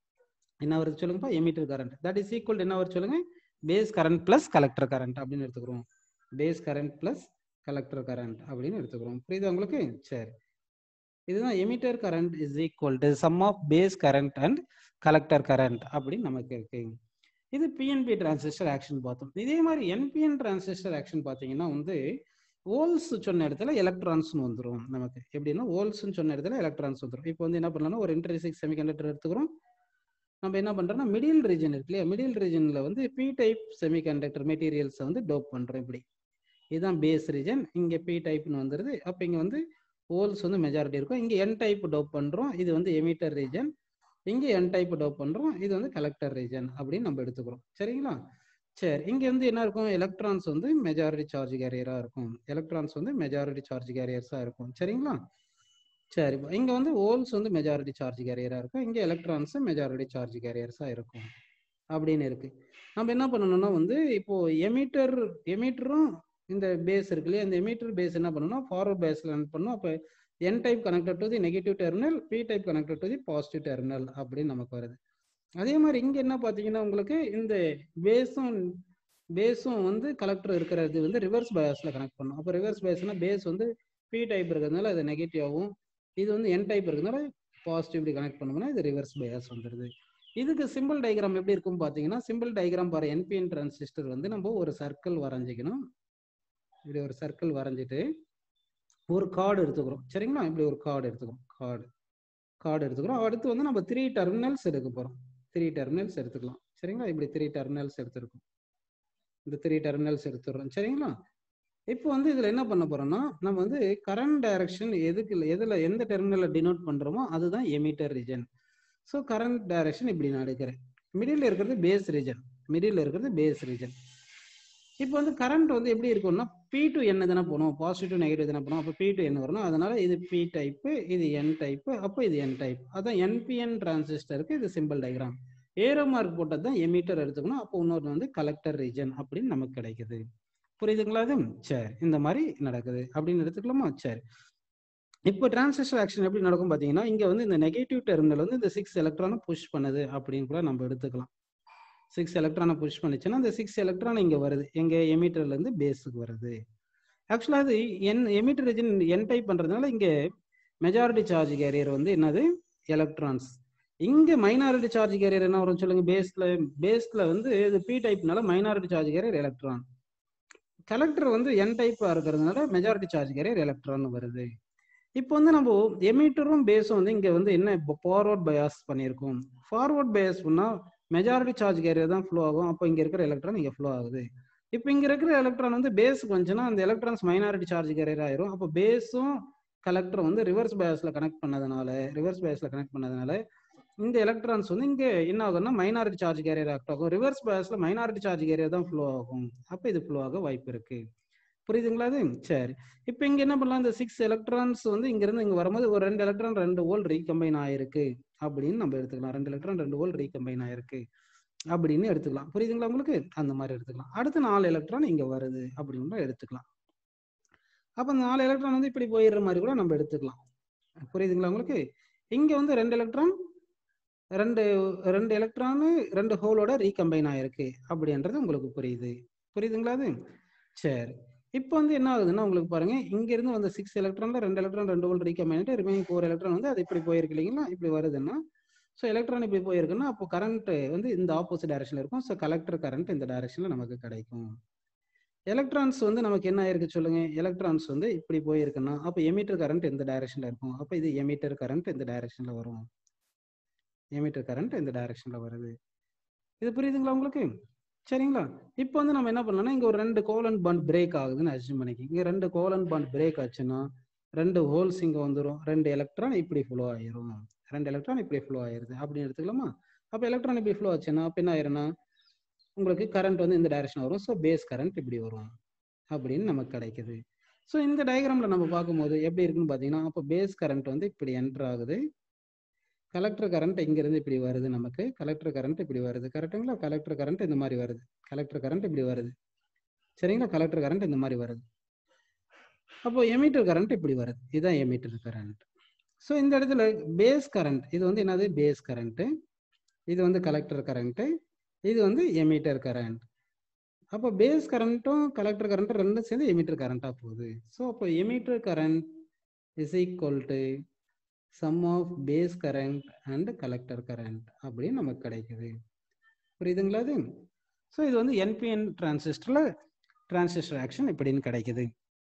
என்ன வருது சொல்லுங்கப்பா emitter current that is equal to என்ன வருது சொல்லுங்க base current plus collector current அப்படின்னு எடுத்துக்கிறோம் base current plus collector current அப்படின்னு எடுத்துக்கிறோம் புரியுதா உங்களுக்கு சரி இதுதான் emitter current is equal to sum of base current and collector current அப்படின்னு நமக்கு இருக்கு இது பிஎன்பி டிரான்சிஸ்டர் ஆக்ஷன் பார்த்தோம் இதே மாதிரி என்பிஎன் டிரான்சிஸ்டர் ஆக்ஷன் பார்த்தீங்கன்னா வந்து ஓல்ஸ் சொன்ன இடத்துல எலக்ட்ரான்ஸ்னு வந்துடும் நமக்கு எப்படின்னா ஓல்ஸ்னு சொன்ன இடத்துல எலக்ட்ரான்ஸ் வந்துடும் இப்போ வந்து என்ன பண்ணலாம்னா ஒரு இன்டர்சிக் செமிகண்டக்டர் எடுத்துக்கிறோம் நம்ம என்ன பண்றோம்னா மிடில் ரீஜன் இருக்கு இல்லையா மிடில் ரீஜன்ல வந்து பி டைப் செமிகண்டக்டர் மெட்டீரியல்ஸை வந்து டோப் பண்றோம் இப்படி இதுதான் பேஸ் ரீஜன் இங்க பி டைப்னு வந்துருது அப்போ இங்க வந்து ஹோல்ஸ் வந்து மெஜாரிட்டி இருக்கும் இங்க என் டைப் டோப் பண்றோம் இது வந்து எமிட்டர் ரீஜன் இங்க என் டைப் டோப் பண்றோம் இது வந்து கலெக்டர் ரீஜன் அப்படின்னு நம்ம எடுத்துக்கிறோம் சரிங்களா சரி இங்க வந்து என்ன இருக்கும் எலக்ட்ரான்ஸ் வந்து மெஜாரிட்டி சார்ஜ் கேரியரா இருக்கும் எலக்ட்ரான்ஸ் வந்து மெஜாரிட்டி சார்ஜ் கேரியர்ஸா இருக்கும் சரிங்களா சரி இங்க வந்து ஹோல்ஸ் வந்து மெஜாரிட்டி சார்ஜ் கேரியரா இருக்கும் இங்க எலக்ட்ரான்ஸ் மெஜாரிட்டி சார்ஜ் கேரியர்ஸா இருக்கும் அப்படின்னு இருக்கு நம்ம என்ன பண்ணணும்னா வந்து இப்போ எமிட்டர் எமிட்டரும் இந்த பேஸ் இருக்கு இல்லையா இந்த எமிட்டர் பேஸ் என்ன பண்ணணும்னா ஃபார்வர்ட் பேஸ்ல ரன் பண்ணும் அப்போ N type connected to the negative terminal P type connected to the positive terminal அப்படின்னு நமக்கு வருது அதே மாதிரி இங்க என்ன பாத்தீங்கன்னா உங்களுக்கு இந்த பேஸும் பேஸும் வந்து கலெக்டர் இருக்கிறது வந்து ரிவர்ஸ் பயாஸ்ல கனெக்ட் பண்ணும் அப்போ ரிவர்ஸ் பயாஸ்னா பேஸ் வந்து பி டைப் இருக்கிறதுனால அது நெகட்டிவாகவும் இது வந்து என் டைப் இருக்கிறதுனால பாசிட்டிவ் இப்படி கனெக்ட் பண்ணோம்னா இது ரிவர்ஸ் பயாஸ் வந்துடுது இதுக்கு சிம்பிள் டயக்ராம் எப்படி இருக்கும் பார்த்தீங்கன்னா சிம்பிள் டயக்ராம் பாரு என்பிஎன் டிரான்சிஸ்டர் வந்து நம்ம ஒரு சர்க்கிள் வரைஞ்சிக்கணும் இப்படி ஒரு சர்க்கிள் வரைஞ்சிட்டு ஒரு கார்டு எடுத்துக்கிறோம் சரிங்களா இப்படி ஒரு கார்டு எடுத்துக்கிறோம் கார்டு கார்டு எடுத்துக்கிறோம் அடுத்து வந்து நம்ம த்ரீ டெர்மினல்ஸ் எடுக்க போகிறோம் த்ரீ டெர்மினல்ஸ் எடுத்துக்கலாம் சரிங்களா இப்படி த்ரீ டெர்மினல்ஸ் எடுத்துருக்கோம் இந்த த்ரீ டெர்மினல்ஸ் எடுத்துடுறோம் சரிங்களா இப்போ வந்து இதில் என்ன பண்ண போறோம்னா நம்ம வந்து கரண்ட் டைரக்ஷன் எதுக்கு எதில் எந்த டெர்மினலில் டினோட் பண்ணுறோமோ அதுதான் emitter region so current direction இப்படி நான் எடுக்கிறேன் மிடில் இருக்கிறது பேஸ் ரீஜன் மிடில் இருக்கிறது பேஸ் ரீஜன் இப்போ வந்து கரண்ட் வந்து எப்படி இருக்கும்னா பி டு என் எதனா போகணும் பாசிட்டிவ் நெகட்டிவ் எதனா போகணும் அப்போ பி டு என் வரணும் அதனால இது பி டைப்பு இது என் டைப்பு அப்போ இது என் டைப் அதான் என்பிஎன் டிரான்சிஸ்டருக்கு இது சிம்பிள் டயக்ராம் ஏரோ மார்க் போட்டது தான் எமிட்டர் எடுத்துக்கணும் அப்போ இன்னொரு வந்து கலெக்டர் ரீஜன் அப்படின்னு நமக்கு கிடைக்குது புரியுதுங்களா அது சரி இந்த மாதிரி நடக்குது அப்படின்னு எடுத்துக்கலாமா சரி இப்போ டிரான்சிஸ்டர் ஆக்ஷன் எப்படி நடக்கும் பார்த்தீங்கன்னா இங்கே வந்து இந்த நெகட்டிவ் டெர்மினல் வந்து இந்த சிக்ஸ் எலக்ட்ரானை புஷ் பண்ணுது அப்படின்னு கூட நம்ம எடுத்துக்கலாம் சிக்ஸ் எலக்ட்ரானை புஷ் பண்ணிச்சுன்னா அந்த சிக்ஸ் எலக்ட்ரான் இங்கே வருது எங்கள் எமிட்டர்லேருந்து பேஸுக்கு வருது ஆக்சுவலாக அது N emitter region N type பண்ணுறதுனால இங்கே மெஜாரிட்டி சார்ஜ் கேரியர் வந்து என்னது எலக்ட்ரான்ஸ் இங்கே மைனாரிட்டி சார்ஜ் கேரியர் என்ன வரும் சொல்லுங்க பேஸில் பேஸில் வந்து இது பி டைப்னால minority charge carrier electron collector வந்து என் டைப்பாக இருக்கிறதுனால மெஜாரிட்டி சார்ஜ் கேரியர் எலக்ட்ரான் வருது இப்போ வந்து நம்ம எமிட்டரும் பேஸும் வந்து இங்கே வந்து என்ன இப்போ ஃபார்வர்ட் பயாஸ் பண்ணியிருக்கோம் ஃபார்வர்ட் பயாஸ் பண்ணால் மெஜாரிட்டி சார்ஜ் கேரியர் தான் ஃப்ளோ ஆகும் அப்போ இங்கே இருக்கிற எலக்ட்ரான் இங்கே ஃப்ளோ ஆகுது இப்போ இங்க இருக்கிற எலக்ட்ரான் வந்து பேஸுக்கு வந்துச்சுன்னா அந்த எலக்ட்ரான்ஸ் மைனாரிட்டி சார்ஜ் கேரியர் ஆயிரும் அப்போ பேஸும் கலெக்டர் வந்து ரிவர்ஸ் பயாஸ்ல கனெக்ட் பண்ணதுனால ரிவர்ஸ் பயாஸ்ல கனெக்ட் பண்ணதுனால இந்த எலக்ட்ரான்ஸ் வந்து இங்க என்ன ஆகும்னா மைனாரிட்டி சார்ஜ் கேரியர் ஆக்ட் ஆகும் ரிவர்ஸ் பயாஸ்ல மைனாரிட்டி சார்ஜ் கேரியர் தான் ஃப்ளோ ஆகும் அப்போ இது ஃப்ளோ ஆக வாய்ப்பு இருக்கு புரியுதுங்களா அது சரி இப்போ இங்க என்ன பண்ணலாம் இந்த சிக்ஸ் எலக்ட்ரான்ஸ் வந்து இங்க இருந்து இங்க வரும்போது ஒரு ரெண்டு எலக்ட்ரான் ரெண்டு வோல் ரீகம்பைன் ஆயிருக்கு அப்படின்னு நம்ம எடுத்துக்கலாம் ரெண்டு எலக்ட்ரான் ரெண்டு வோல் ரீகம்பைன் ஆயிருக்கு அப்படின்னு எடுத்துக்கலாம் புரியுதுங்களா உங்களுக்கு அந்த மாதிரி எடுத்துக்கலாம் அடுத்து நாலு எலக்ட்ரான் இங்க வருது அப்படின்னு எடுத்துக்கலாம் அப்ப அந்த நாலு எலக்ட்ரான் வந்து இப்படி போயிடுற மாதிரி கூட நம்ம எடுத்துக்கலாம் புரியுதுங்களா உங்களுக்கு இங்க வந்து ரெண்டு எலக்ட்ரான் ரெண்டு ரெண்டு எலக்ட்ரானு ரெண்டு ஹோலோட ரீகம்பைன் ஆயிருக்கு அப்படின்றது உங்களுக்கு புரியுது புரியுதுங்களா அது சரி இப்போ வந்து என்ன ஆகுதுன்னா உங்களுக்கு பாருங்க இங்க இருந்து வந்த சிக்ஸ் எலக்ட்ரான்ல ரெண்டு எலக்ட்ரான் ரெண்டு hole recombine remaining four electron வந்து அது இப்படி போயிருக்கு இல்லைங்களா இப்படி வருதுன்னா ஸோ எலக்ட்ரான் இப்படி போயிருக்குன்னா அப்போ கரண்ட் வந்து இந்த ஆப்போசிட் டைரக்ஷன்ல இருக்கும் ஸோ கலெக்டர் கரண்ட் இந்த டைரக்ஷன்ல நமக்கு கிடைக்கும் எலக்ட்ரான்ஸ் வந்து நமக்கு என்ன ஆயிருக்கு சொல்லுங்க எலக்ட்ரான்ஸ் வந்து இப்படி போயிருக்குன்னா அப்போ எமிட்டர் கரண்ட் இந்த டைரக்ஷன்ல இருக்கும் அப்போ இது எமிட்டர் கரண்ட் இந்த டைரக்ஷன்ல வரும் எமிட்டர் கரண்ட் இந்த டைரக்ஷன்ல வருது இது புரியுதுங்களா உங்களுக்கு சரிங்களா இப்போ வந்து நம்ம என்ன பண்ணலாம்னா இங்க ஒரு ரெண்டு கோலன் பாண்ட் பிரேக் ஆகுதுன்னு அசியூம் பண்ணிக்க இங்க ரெண்டு கோலன் பாண்ட் பிரேக் ஆச்சுன்னா ரெண்டு ஹோல்ஸ் இங்க வந்துடும் ரெண்டு எலக்ட்ரான் இப்படி ஃப்ளோ ஆயிரும் ரெண்டு எலக்ட்ரான் இப்படி ஃப்ளோ ஆயிருது அப்படின்னு எடுத்துக்கலாமா அப்போ எலக்ட்ரான் இப்படி ஃப்ளோ ஆச்சுன்னா அப்போ என்ன ஆயிரும்னா உங்களுக்கு கரண்ட் வந்து இந்த டைரக்ஷன் வரும் ஸோ பேஸ் கரண்ட் இப்படி வரும் அப்படின்னு நமக்கு கிடைக்குது ஸோ இந்த டயக்ராம்ல நம்ம பார்க்கும்போது எப்படி இருக்குன்னு பார்த்தீங்கன்னா அப்போ பேஸ் கரண்ட் வந்து இப்படி என்டர் ஆகுது கலெக்டர் கரண்ட் இங்கிருந்து இப்படி வருது நமக்கு கலெக்டர் கரண்ட் இப்படி வருது கரெக்டுங்களா கலெக்டர் கரண்ட் இந்த மாதிரி வருது கலெக்டர் கரண்ட் இப்படி வருது சரிங்களா கலெக்டர் கரண்ட் இந்த மாதிரி வருது அப்போ எமிட்டர் கரண்ட் இப்படி வருது இதுதான் எமிட்டர் கரண்ட் ஸோ இந்த இடத்துல பேஸ் கரண்ட் இது வந்து என்னது பேஸ் கரண்ட்டு இது வந்து கலெக்டர் கரண்ட்டு இது வந்து எமிட்டர் கரண்ட் அப்போ பேஸ் கரண்ட்டும் கலெக்டர் கரண்ட்டும் ரெண்டும் சேர்ந்து எமிட்டர் கரண்ட்டாக போகுது ஸோ அப்போ emitter current is equal to sum of base current and collector current அப்படின்னு நமக்கு கிடைக்குது புரியுதுங்களா அது ஸோ இது வந்து என்பிஎன் டிரான்சிஸ்டரில் டிரான்சிஸ்டர் ஆக்ஷன் இப்படின்னு கிடைக்குது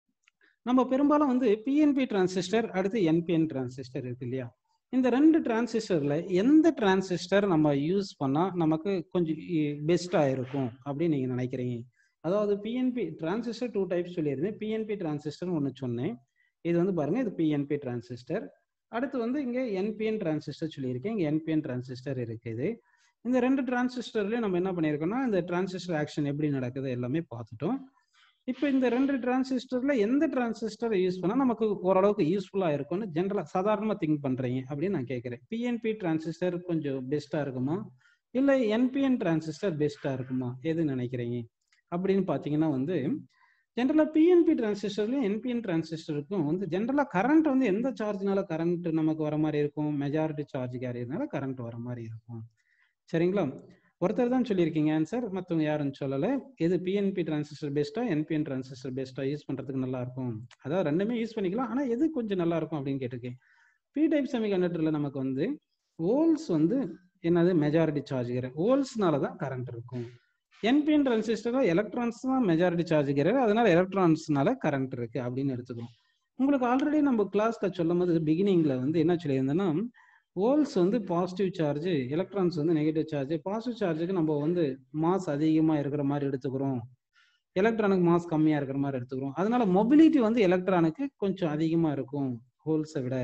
நம்ம பெரும்பாலும் வந்து பிஎன்பி டிரான்சிஸ்டர் அடுத்து என்பிஎன் டிரான்சிஸ்டர் இருக்கு இல்லையா இந்த ரெண்டு டிரான்சிஸ்டர்ல எந்த டிரான்சிஸ்டர் நம்ம யூஸ் பண்ணா நமக்கு கொஞ்சம் பெஸ்டா இருக்கும் அப்படின்னு நீங்க நினைக்கிறீங்க அதாவது பிஎன்பி டிரான்சிஸ்டர் டூ டைப்ஸ் சொல்லியிருந்தேன் பிஎன்பி டிரான்சிஸ்டர் ஒன்று சொன்னேன் இது வந்து பாருங்க இது பிஎன்பி டிரான்சிஸ்டர் அடுத்து வந்து இங்க என்பிஎன் டிரான்சிஸ்டர் சொல்லியிருக்கேன் இங்க என்பிஎன் டிரான்சிஸ்டர் இருக்குது இந்த ரெண்டு டிரான்சிஸ்டர்லயும் நம்ம என்ன பண்ணியிருக்கோம்னா இந்த டிரான்சிஸ்டர் ஆக்ஷன் எப்படி நடக்குது எல்லாமே பார்த்துட்டோம் இப்போ இந்த ரெண்டு டிரான்சிஸ்டர்ல எந்த டிரான்சிஸ்டர் யூஸ் பண்ணா நமக்கு ஓரளவுக்கு யூஸ்ஃபுல்லா இருக்கும்னு ஜென்ரலா சாதாரணமா திங்க் பண்றீங்க அப்படின்னு நான் கேட்கிறேன் பிஎன்பி டிரான்சிஸ்டர் கொஞ்சம் பெஸ்டா இருக்குமா இல்ல என்பிஎன் டிரான்சிஸ்டர் பெஸ்டா இருக்குமா எது நினைக்கிறீங்க அப்படின்னு பாத்தீங்கன்னா வந்து ஜென்ரலா பிஎன்பி டிரான்சிஸ்டர்லயும் என்பிஎன் டிரான்சிஸ்டருக்கும் வந்து ஜென்ரலா கரண்ட் வந்து எந்த சார்ஜ்னால கரண்ட் நமக்கு வர மாதிரி இருக்கும் மெஜாரிட்டி சார்ஜ் கேரியர்னால கரண்ட் வர மாதிரி இருக்கும் சரிங்களா ஒருத்தர் தான் சொல்லியிருக்கீங்க ஆன்சர் மற்றவங்க யாரும் சொல்லலை எது பிஎன்பி டிரான்சிஸ்டர் பெஸ்ட்டா என்பிஎன் டிரான்சிஸ்டர் பெஸ்ட்டா யூஸ் பண்ணுறதுக்கு நல்லா இருக்கும் அதாவது ரெண்டுமே யூஸ் பண்ணிக்கலாம் ஆனால் எது கொஞ்சம் நல்லா இருக்கும் அப்படின்னு கேட்டிருக்கேன் பி டைப் செமி கண்டக்டரில் நமக்கு வந்து ஓல்ஸ் வந்து என்னது மெஜாரிட்டி சார்ஜ் கேரியர் ஓல்ஸ்னால தான் கரண்ட் இருக்கும் என்பிஎன் டிரான்சிஸ்டரில் எலக்ட்ரான்ஸ் தான் மெஜாரிட்டி சார்ஜ் கேரியர் அதனால எலக்ட்ரான்ஸ்னால கரண்ட் இருக்கு அப்படின்னு எடுத்துக்கிறோம் உங்களுக்கு ஆல்ரெடி நம்ம கிளாஸ்ல சொல்லும் போது பிகினிங்ல வந்து என்ன சொல்லியிருந்தேன்னா ஹோல்ஸ் வந்து பாசிட்டிவ் சார்ஜ் எலக்ட்ரான்ஸ் வந்து நெகட்டிவ் சார்ஜ் பாசிட்டிவ் சார்ஜுக்கு நம்ம வந்து மாஸ் அதிகமாக இருக்கிற மாதிரி எடுத்துக்கிறோம் எலக்ட்ரானுக்கு மாஸ் கம்மியாக இருக்கிற மாதிரி எடுத்துக்கிறோம் அதனால மொபிலிட்டி வந்து எலக்ட்ரானுக்கு கொஞ்சம் அதிகமாக இருக்கும் ஹோல்ஸை விட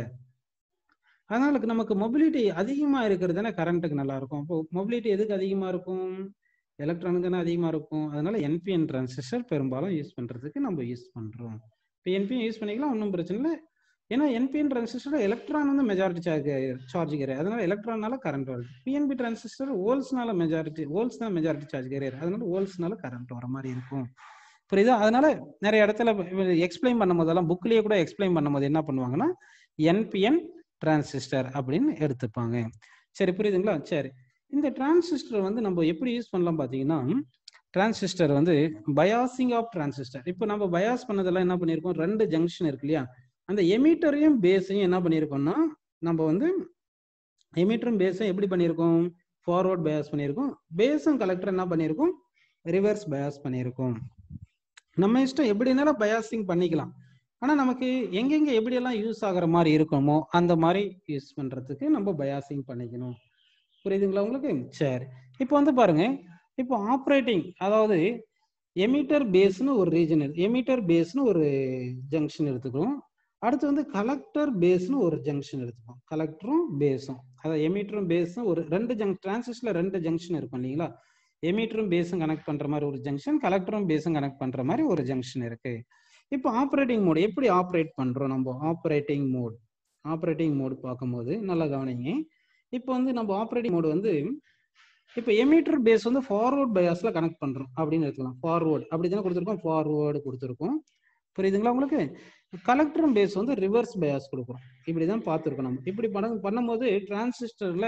அதனால நமக்கு மொபிலிட்டி அதிகமாக இருக்கிறது தானே கரண்ட்டுக்கு நல்லா இருக்கும் அப்போ மொபிலிட்டி எதுக்கு அதிகமாக இருக்கும் எலக்ட்ரானுக்கு தானே அதிகமாக இருக்கும் அதனால என்பிஎன் டிரான்சிஸ்டர் பெரும்பாலும் யூஸ் பண்ணுறதுக்கு நம்ம யூஸ் பண்ணுறோம் இப்போ என்பிஎன் யூஸ் பண்ணிக்கலாம் ஒன்றும் பிரச்சனை இல்லை ஏன்னா என்பிஎன் டிரான்சிஸ்டர் எலக்ட்ரான் வந்து மெஜாரிட்டி சார்ஜ் சார்ஜ் கேரியர் அதனால எலக்ட்ரானால கரண்ட் வருது பிஎன்பி டிரான்சிஸ்டர் ஓல்ஸ்னால மெஜாரிட்டி ஓல்ஸ் தான் மெஜாரிட்டி சார்ஜ் கேரியர் அதனால ஓல்ஸ்னால கரண்ட் வர மாதிரி இருக்கும் புரியுதா அதனால நிறைய இடத்துல எக்ஸ்பிளைன் பண்ணும் போதெல்லாம் புக்லயே கூட எக்ஸ்பிளைன் பண்ணும்போது என்ன பண்ணுவாங்கன்னா என்பிஎன் டிரான்சிஸ்டர் அப்படின்னு எடுத்துப்பாங்க சரி புரியுதுங்களா சரி இந்த டிரான்சிஸ்டர் வந்து நம்ம எப்படி யூஸ் பண்ணலாம் பார்த்தீங்கன்னா டிரான்சிஸ்டர் வந்து பயாசிங் ஆஃப் டிரான்சிஸ்டர் இப்போ நம்ம பயாஸ் பண்ணதெல்லாம் என்ன பண்ணியிருக்கோம் ரெண்டு ஜங்ஷன் இருக்கு இல்லையா அந்த எமிட்டரையும் பேஸையும் என்ன பண்ணியிருக்கோம்னா நம்ம வந்து எமிட்டரும் பேஸும் எப்படி பண்ணியிருக்கோம் ஃபார்வர்ட் பயாஸ் பண்ணியிருக்கோம் பேஸும் கலெக்டர் என்ன பண்ணியிருக்கோம் ரிவர்ஸ் பயாஸ் பண்ணியிருக்கோம் நம்ம இஷ்டம் எப்படினாலும் பயாசிங் பண்ணிக்கலாம் ஆனால் நமக்கு எங்கெங்க எப்படியெல்லாம் யூஸ் ஆகுற மாதிரி இருக்குமோ அந்த மாதிரி யூஸ் பண்ணுறதுக்கு நம்ம பயாசிங் பண்ணிக்கணும் புரியுதுங்களா உங்களுக்கு சரி இப்போ வந்து பாருங்க இப்போ ஆப்ரேட்டிங் அதாவது எமிட்டர் பேஸ்னு ஒரு ரீஜன் எமிட்டர் பேஸ்னு ஒரு ஜங்ஷன் எடுத்துக்கிறோம் அடுத்து வந்து கலெக்டர் பேஸ்னு ஒரு ஜங்ஷன் எடுத்துப்போம் கலெக்டரும் பேஸும் அதாவது எமிட்டரும் பேஸும் ஒரு ரெண்டு ஜங் டிரான்சிஸ்டர்ல ரெண்டு ஜங்ஷன் இருக்கும் இல்லைங்களா எமிட்டரும் பேஸும் கனெக்ட் பண்ற மாதிரி ஒரு ஜங்ஷன் கலெக்டரும் பேஸும் கனெக்ட் பண்ற மாதிரி ஒரு ஜங்ஷன் இருக்கு இப்போ ஆப்ரேட்டிங் மோட் எப்படி ஆப்ரேட் பண்றோம் நம்ம ஆப்ரேட்டிங் மோட் ஆப்ரேட்டிங் மோட் பார்க்கும்போது நல்லா கவனிங்க இப்போ வந்து நம்ம ஆப்ரேட்டிங் மோடு வந்து இப்போ எமீட்டர் பேஸ் வந்து ஃபார்வர்ட் பயாஸ்ல கனெக்ட் பண்றோம் அப்படின்னு எடுத்துக்கலாம் ஃபார்வர்ட் அப்படி தானே கொடுத்துருக்கோம் ஃபார்வர்டு கொடுத்துருக்கோம் புரியுதுங்களா உங்களுக்கு கலெக்டரும் பேஸ் வந்து ரிவர்ஸ் பயாஸ் கொடுக்குறோம் இப்படி தான் பார்த்துருக்கோம் நம்ம இப்படி பண்ண பண்ணும்போது டிரான்சிஸ்டர்ல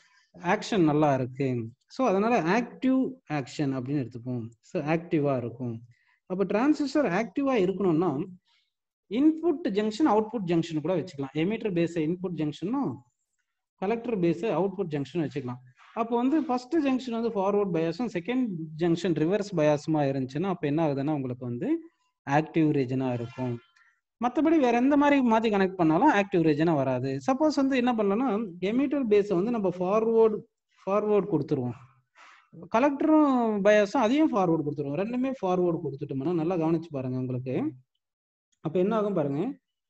ஆக்ஷன் நல்லா இருக்கு ஸோ அதனால ஆக்டிவ் ஆக்ஷன் அப்படின்னு எடுத்துப்போம் ஸோ ஆக்டிவா இருக்கும் அப்போ டிரான்சிஸ்டர் ஆக்டிவா இருக்கணும்னா இன்புட் ஜங்ஷன் அவுட்புட் ஜங்ஷன் கூட வச்சுக்கலாம் எமீட்டர் பேஸ் இன்புட் ஜங்ஷனும் கலெக்டர் பேஸ் அவுட்புட் ஜங்ஷன் வச்சுக்கலாம் அப்போ வந்து ஃபர்ஸ்ட் ஜங்ஷன் வந்து ஃபார்வர்ட் பயாஸும் செகண்ட் ஜங்ஷன் ரிவர்ஸ் பயாஸுமா இருந்துச்சுன்னா அப்போ என்ன ஆகுதுன்னா உங்களுக்கு வந்து ஆக்டிவ் ரீஜனாக இருக்கும் மற்றபடி வேற எந்த மாதிரி மாற்றி கனெக்ட் பண்ணாலும் ஆக்டிவ் ரீஜனாக வராது சப்போஸ் வந்து என்ன பண்ணலாம்னா எமீட்டர் பேஸை வந்து நம்ம ஃபார்வர்டு ஃபார்வர்டு கொடுத்துருவோம் கலெக்டரும் பயாஸும் அதையும் ஃபார்வர்டு கொடுத்துருவோம் ரெண்டுமே ஃபார்வர்டு கொடுத்துட்டோம்னா நல்லா கவனிச்சு பாருங்க உங்களுக்கு அப்போ என்ன ஆகும் பாருங்க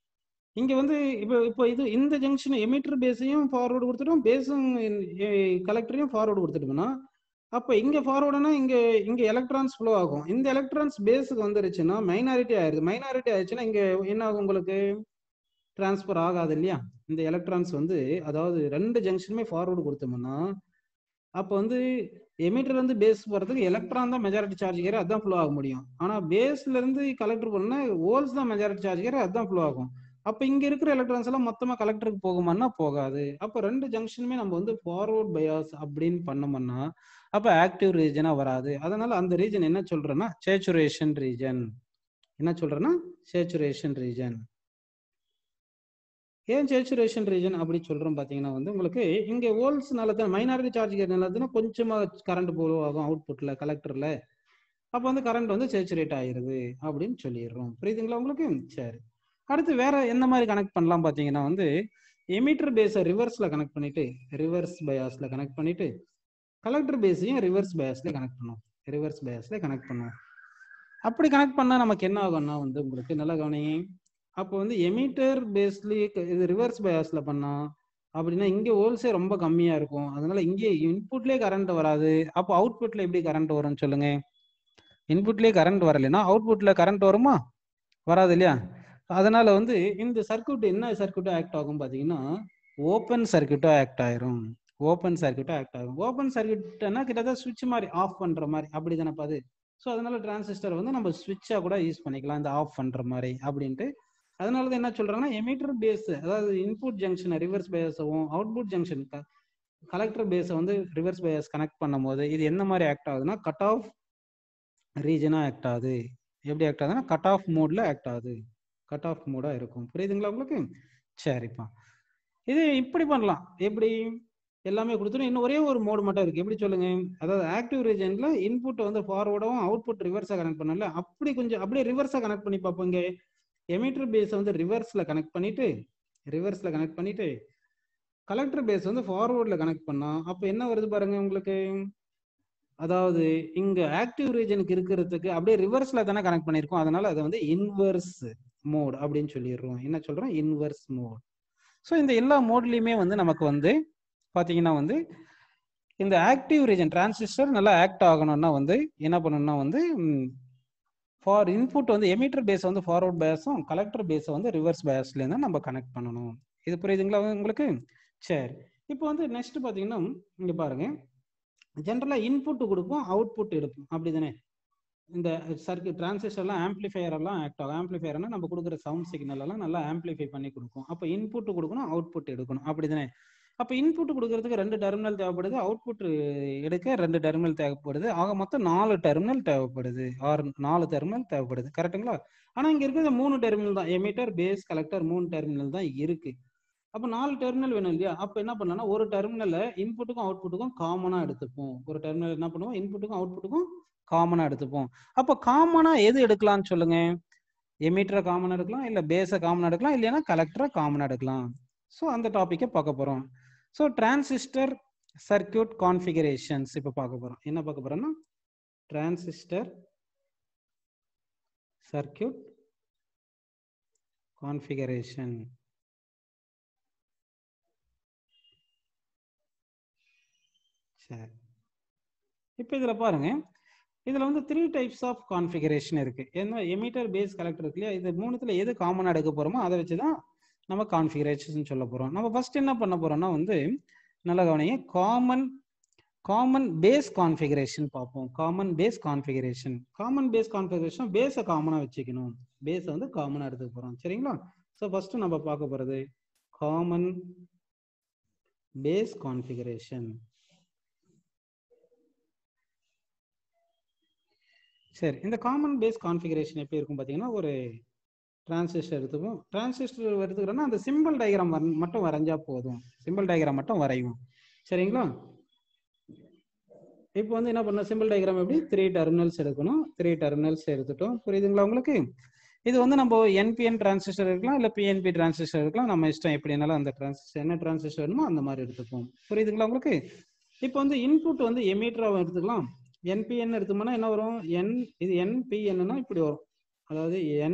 இங்க வந்து இப்போ இப்போ இது இந்த ஜங்ஷன் எமிட்டர் பேஸையும் ஃபார்வர்டு கொடுத்துட்டோம் பேஸும் கலெக்டரையும் ஃபார்வர்டு கொடுத்துட்டோம்னா அப்போ இங்க ஃபார்வர்டுனா இங்க இங்க எலக்ட்ரான்ஸ் ஃப்ளோ ஆகும் இந்த எலக்ட்ரான்ஸ் பேஸுக்கு வந்துருச்சுன்னா மைனாரிட்டி ஆயிருது மைனாரிட்டி ஆயிடுச்சுன்னா இங்க என்ன ஆகும் உங்களுக்கு டிரான்ஸ்ஃபர் ஆகாது இல்லையா இந்த எலக்ட்ரான்ஸ் வந்து அதாவது ரெண்டு ஜங்ஷனுமே ஃபார்வர்டு கொடுத்தோம்னா அப்போ வந்து எமிட்டர் இருந்து பேஸ் போறதுக்கு எலக்ட்ரான் தான் மெஜாரிட்டி சார்ஜ் கேர் அதான் ஃப்ளோ ஆக முடியும் ஆனா பேஸ்ல இருந்து கலெக்டர் பண்ணா ஹோல்ஸ் தான் மெஜாரிட்டி சார்ஜ் கேர் அதான் ஃப்ளோ ஆகும் அப்ப இங்க இருக்கிற எலக்ட்ரான்ஸ் எல்லாம் மொத்தமா கலெக்டருக்கு போகுமான்னா போகாது அப்ப ரெண்டு ஜங்ஷனுமே நம்ம வந்து ஃபார்வர்ட் பயாஸ் அப்படின்னு பண்ணோம்னா அப்ப ஆக்டிவ் ரீஜனா வராது அதனால அந்த ரீஜன் என்ன சொல்றேன்னா சேச்சுரேஷன் ரீஜன் என்ன சொல்றேன்னா சேச்சுரேஷன் ரீஜன் ஏன் சேச்சுரேஷன் ரீஜன் அப்படி சொல்றோம் பாத்தீங்கன்னா வந்து உங்களுக்கு இங்க ஹோல்ஸ்னால தான் மைனாரிட்டி சார்ஜ் கேட்னால கொஞ்சமா கரண்ட் போலோ ஆகும் அவுட்புட்ல கலெக்டர்ல அப்ப வந்து கரண்ட் வந்து சேச்சுரேட் ஆயிருது அப்படின்னு சொல்லிடுறோம் புரியுதுங்களா உங்களுக்கு சரி அடுத்து வேற எந்த மாதிரி கனெக்ட் பண்ணலாம் பாத்தீங்கன்னா வந்து எமிட்டர் பேஸை ரிவர்ஸ்ல கனெக்ட் பண்ணிட்டு ரிவர்ஸ் பயாஸ்ல கனெக்ட் பண்ணிட்டு கலெக்டர் பேஸையும் ரிவர்ஸ் பயாஸ்ல கனெக்ட் பண்ணுவோம் ரிவர்ஸ் பயாஸ்ல கனெக்ட் பண்ணுவோம் அப்படி கனெக்ட் பண்ணா நமக்கு என்ன ஆகும்னா வந்து உங்களுக்கு நல்லா கவனிங்க அப்போ வந்து எமிட்டர் பேஸ்லயே இது ரிவர்ஸ் பயாஸ்ல பண்ணா அப்படின்னா இங்க ஹோல்ஸே ரொம்ப கம்மியா இருக்கும் அதனால இங்கே இன்புட்லயே கரண்ட் வராது அப்போ அவுட்புட்ல எப்படி கரண்ட் வரும்னு சொல்லுங்க இன்புட்லயே கரண்ட் வரலைன்னா அவுட்புட்ல கரண்ட் வருமா வராது இல்லையா அதனால வந்து இந்த சர்க்கியூட் என்ன சர்க்கியூட்டா ஆக்ட் ஆகும் பாத்தீங்கன்னா ஓப்பன் சர்க்கியூட்டா ஆக்ட் ஆயிரும் ஓப்பன் சர்க்கியூட்டா ஆக்ட் ஆகும் ஓப்பன் சர்க்கியூட்னா கிட்டத்தட்ட சுவிட்ச் மாதிரி ஆஃப் பண்ற மாதிரி அப்படி தானே பாது ஸோ அதனால டிரான்சிஸ்டர் வந்து நம்ம சுவிட்சா கூட யூஸ் பண்ணிக்கலாம் இந்த ஆஃப் பண்ற மாதிரி அப்படின்ட்டு அதனால தான் என்ன சொல்றாங்கன்னா எமிட்டர் பேஸ் அதாவது இன்புட் ஜங்ஷன் ரிவர்ஸ் பேஸவும் அவுட்புட் ஜங்ஷன் கலெக்டர் பேஸை வந்து ரிவர்ஸ் பேஸ் கனெக்ட் பண்ணும் போது இது என்ன மாதிரி ஆக்ட் ஆகுதுன்னா கட் ஆஃப் ரீஜனா ஆக்ட் ஆகுது எப்படி ஆக்ட் ஆகுதுன்னா கட் ஆஃப் மோட்ல ஆக்ட் ஆகுது கட் ஆஃப் மோடா இருக்கும் புரியுதுங்களா உங்களுக்கு சரிப்பா இது இப்படி பண்ணலாம் எப்படி எல்லாமே கொடுத்துரும் இன்னும் ஒரே ஒரு மோடு மட்டும் இருக்கு எப்படி சொல்லுங்க அதாவது ஆக்டிவ் ரீஜன்ல இன்புட் வந்து ஃபார்வர்டும் அவுட்புட் ரிவர்ஸா கனெக்ட் பண்ணல அப்படி கொஞ்சம் அப்படியே ரிவர்ஸா கனெக்ட் பண்ணி பார்ப்போம் இங்க எமிட்டர் பேஸ் வந்து ரிவர்ஸ்ல கனெக்ட் பண்ணிட்டு ரிவர்ஸ்ல கனெக்ட் பண்ணிட்டு கலெக்டர் பேஸ் வந்து ஃபார்வர்ட்ல கனெக்ட் பண்ணா அப்ப என்ன வருது பாருங்க உங்களுக்கு அதாவது இங்க ஆக்டிவ் ரீஜனுக்கு இருக்கிறதுக்கு அப்படியே ரிவர்ஸ்ல தானே கனெக்ட் பண்ணிருக்கோம் அதனால அதை வந்து இன்வர்ஸ் மோட் அப்படின்னு சொல்லிடுறோம் என்ன சொல்றோம் இன்வர்ஸ் மோட் ஸோ இந்த எல்லா மோட்லயுமே வந்து நமக்கு வந்து பாத்தீங்கன்னா வந்து இந்த ஆக்டிவ் ரீஜன் டிரான்சிஸ்டர் நல்லா ஆக்ட் ஆகணும்னா வந்து என்ன பண்ணணும்னா வந்து ஃபார் இன்புட் வந்து எமிட்டர் பேஸ் வந்து ஃபார்வர்ட் பேஸும் கலெக்டர் பேஸை வந்து ரிவர்ஸ் பேஸ்லேருந்து நம்ம கனெக்ட் பண்ணணும் இது புரியுதுங்களா உங்களுக்கு சரி இப்போ வந்து நெக்ஸ்ட் பார்த்தீங்கன்னா இங்கே பாருங்க ஜென்ரலாக இன்புட் கொடுப்போம் அவுட்புட் எடுப்போம் அப்படி தானே இந்த சர்க்கியூட் டிரான்சிஸ்டர்லாம் ஆம்பிளிஃபையர் எல்லாம் ஆக்ட் ஆகும் ஆம்பிளிஃபையர்னா நம்ம கொடுக்குற சவுண்ட் சிக்னல் எல்லாம் நல்லா ஆம்பிளிஃபை பண்ணி கொடுக்கும் அப்போ இன்புட் கொடுக்கணும் அவுட்புட் எடுக்கணும் அப்படி தானே அப்போ இன்புட் கொடுக்கறதுக்கு ரெண்டு டெர்மினல் தேவைப்படுது அவுட்புட் எடுக்க ரெண்டு டெர்மினல் தேவைப்படுது ஆக மொத்தம் நாலு டெர்மினல் தேவைப்படுது ஆறு நாலு டெர்மினல் தேவைப்படுது கரெக்டுங்களா ஆனால் இங்கே இருக்கிறது மூணு டெர்மினல் தான் எமிட்டர் பேஸ் கலெக்டர் மூணு டெர்மினல் தான் இருக்கு அப்போ நாலு டெர்மினல் வேணும் இல்லையா அப்போ என்ன பண்ணலாம்னா ஒரு டெர்மினலை இன்புட்டுக்கும் அவுட்புட்டுக்கும் காமனாக எடுத்துப்போம் ஒரு டெர்மினல் என்ன பண்ணுவோம் இன்புட்டுக்கும் அவுட்புட்டுக்கும் காமனாக எடுத்துப்போம் அப்போ காமனாக எது எடுக்கலாம்னு சொல்லுங்க எமிட்டரை காமனாக எடுக்கலாம் இல்லை பேஸை காமனாக எடுக்கலாம் இல்லைன்னா கலெக்டரை காமனாக எடுக்கலாம் ஸோ அந்த டாப்பிக்கை பார்க்க போகிறோம் ஸோ டிரான்சிஸ்டர் சர்க்கியூட் கான்ஃபிகரேஷன்ஸ் இப்போ பார்க்க போகிறோம் என்ன பார்க்க போகிறோம்னா டிரான்சிஸ்டர் சர்க்கியூட் கான்ஃபிகரேஷன் சரி இப்போ இதில் பாருங்க இதில் வந்து த்ரீ டைப்ஸ் ஆஃப் கான்ஃபிகரேஷன் இருக்கு என்ன எமிட்டர் பேஸ் கலெக்டர் இருக்கு இல்லையா இது மூணுத்துல எது காமனாக எடுக்க போறோமோ அதை வச்சு தான் நம்ம கான்ஃபிகரேஷன் சொல்ல போறோம் நம்ம ஃபர்ஸ்ட் என்ன பண்ண போறோம்னா வந்து நல்ல கவனிங்க காமன் காமன் பேஸ் கான்ஃபிகரேஷன் பார்ப்போம் common base configuration common base configuration பேஸை காமனாக வச்சுக்கணும் பேஸை வந்து காமனாக எடுத்துக்க போகிறோம் சரிங்களா ஸோ ஃபர்ஸ்ட் நம்ம பார்க்க போகிறது காமன் பேஸ் கான்ஃபிகரேஷன் சரி இந்த காமன் பேஸ் கான்ஃபிகரேஷன் எப்படி இருக்கும் பார்த்தீங்கன்னா ஒரு டிரான்சிஸ்டர் எடுத்துப்போம் டிரான்சிஸ்டர் எடுத்துக்கிறோன்னா அந்த சிம்பிள் டயக்ராம் மட்டும் வரைஞ்சா போதும் சிம்பிள் டயக்ராம் மட்டும் வரையும் சரிங்களா இப்போ வந்து என்ன பண்ண சிம்பிள் டயக்ராம் எப்படி த்ரீ டெர்மினல்ஸ் எடுக்கணும் த்ரீ டெர்மினல்ஸ் எடுத்துட்டோம் புரியுதுங்களா உங்களுக்கு இது வந்து நம்ம என்பிஎன் டிரான்சிஸ்டர் இருக்கலாம் இல்லை பிஎன்பி டிரான்சிஸ்டர் இருக்கலாம் நம்ம இஷ்டம் எப்படினாலும் அந்த டிரான்சிஸ்டர் என்ன டிரான்சிஸ்டர் வேணுமோ அந்த மாதிரி எடுத்துப்போம் புரியுதுங்களா உங்களுக்கு இப்போ வந்து இன்புட் வந்து எமீட்டராக எடுத்துக்கலாம் என்பிஎன் எடுத்தோம்னா என்ன வரும் என் இது என்பிஎன்னா இப்படி வரும் அதாவது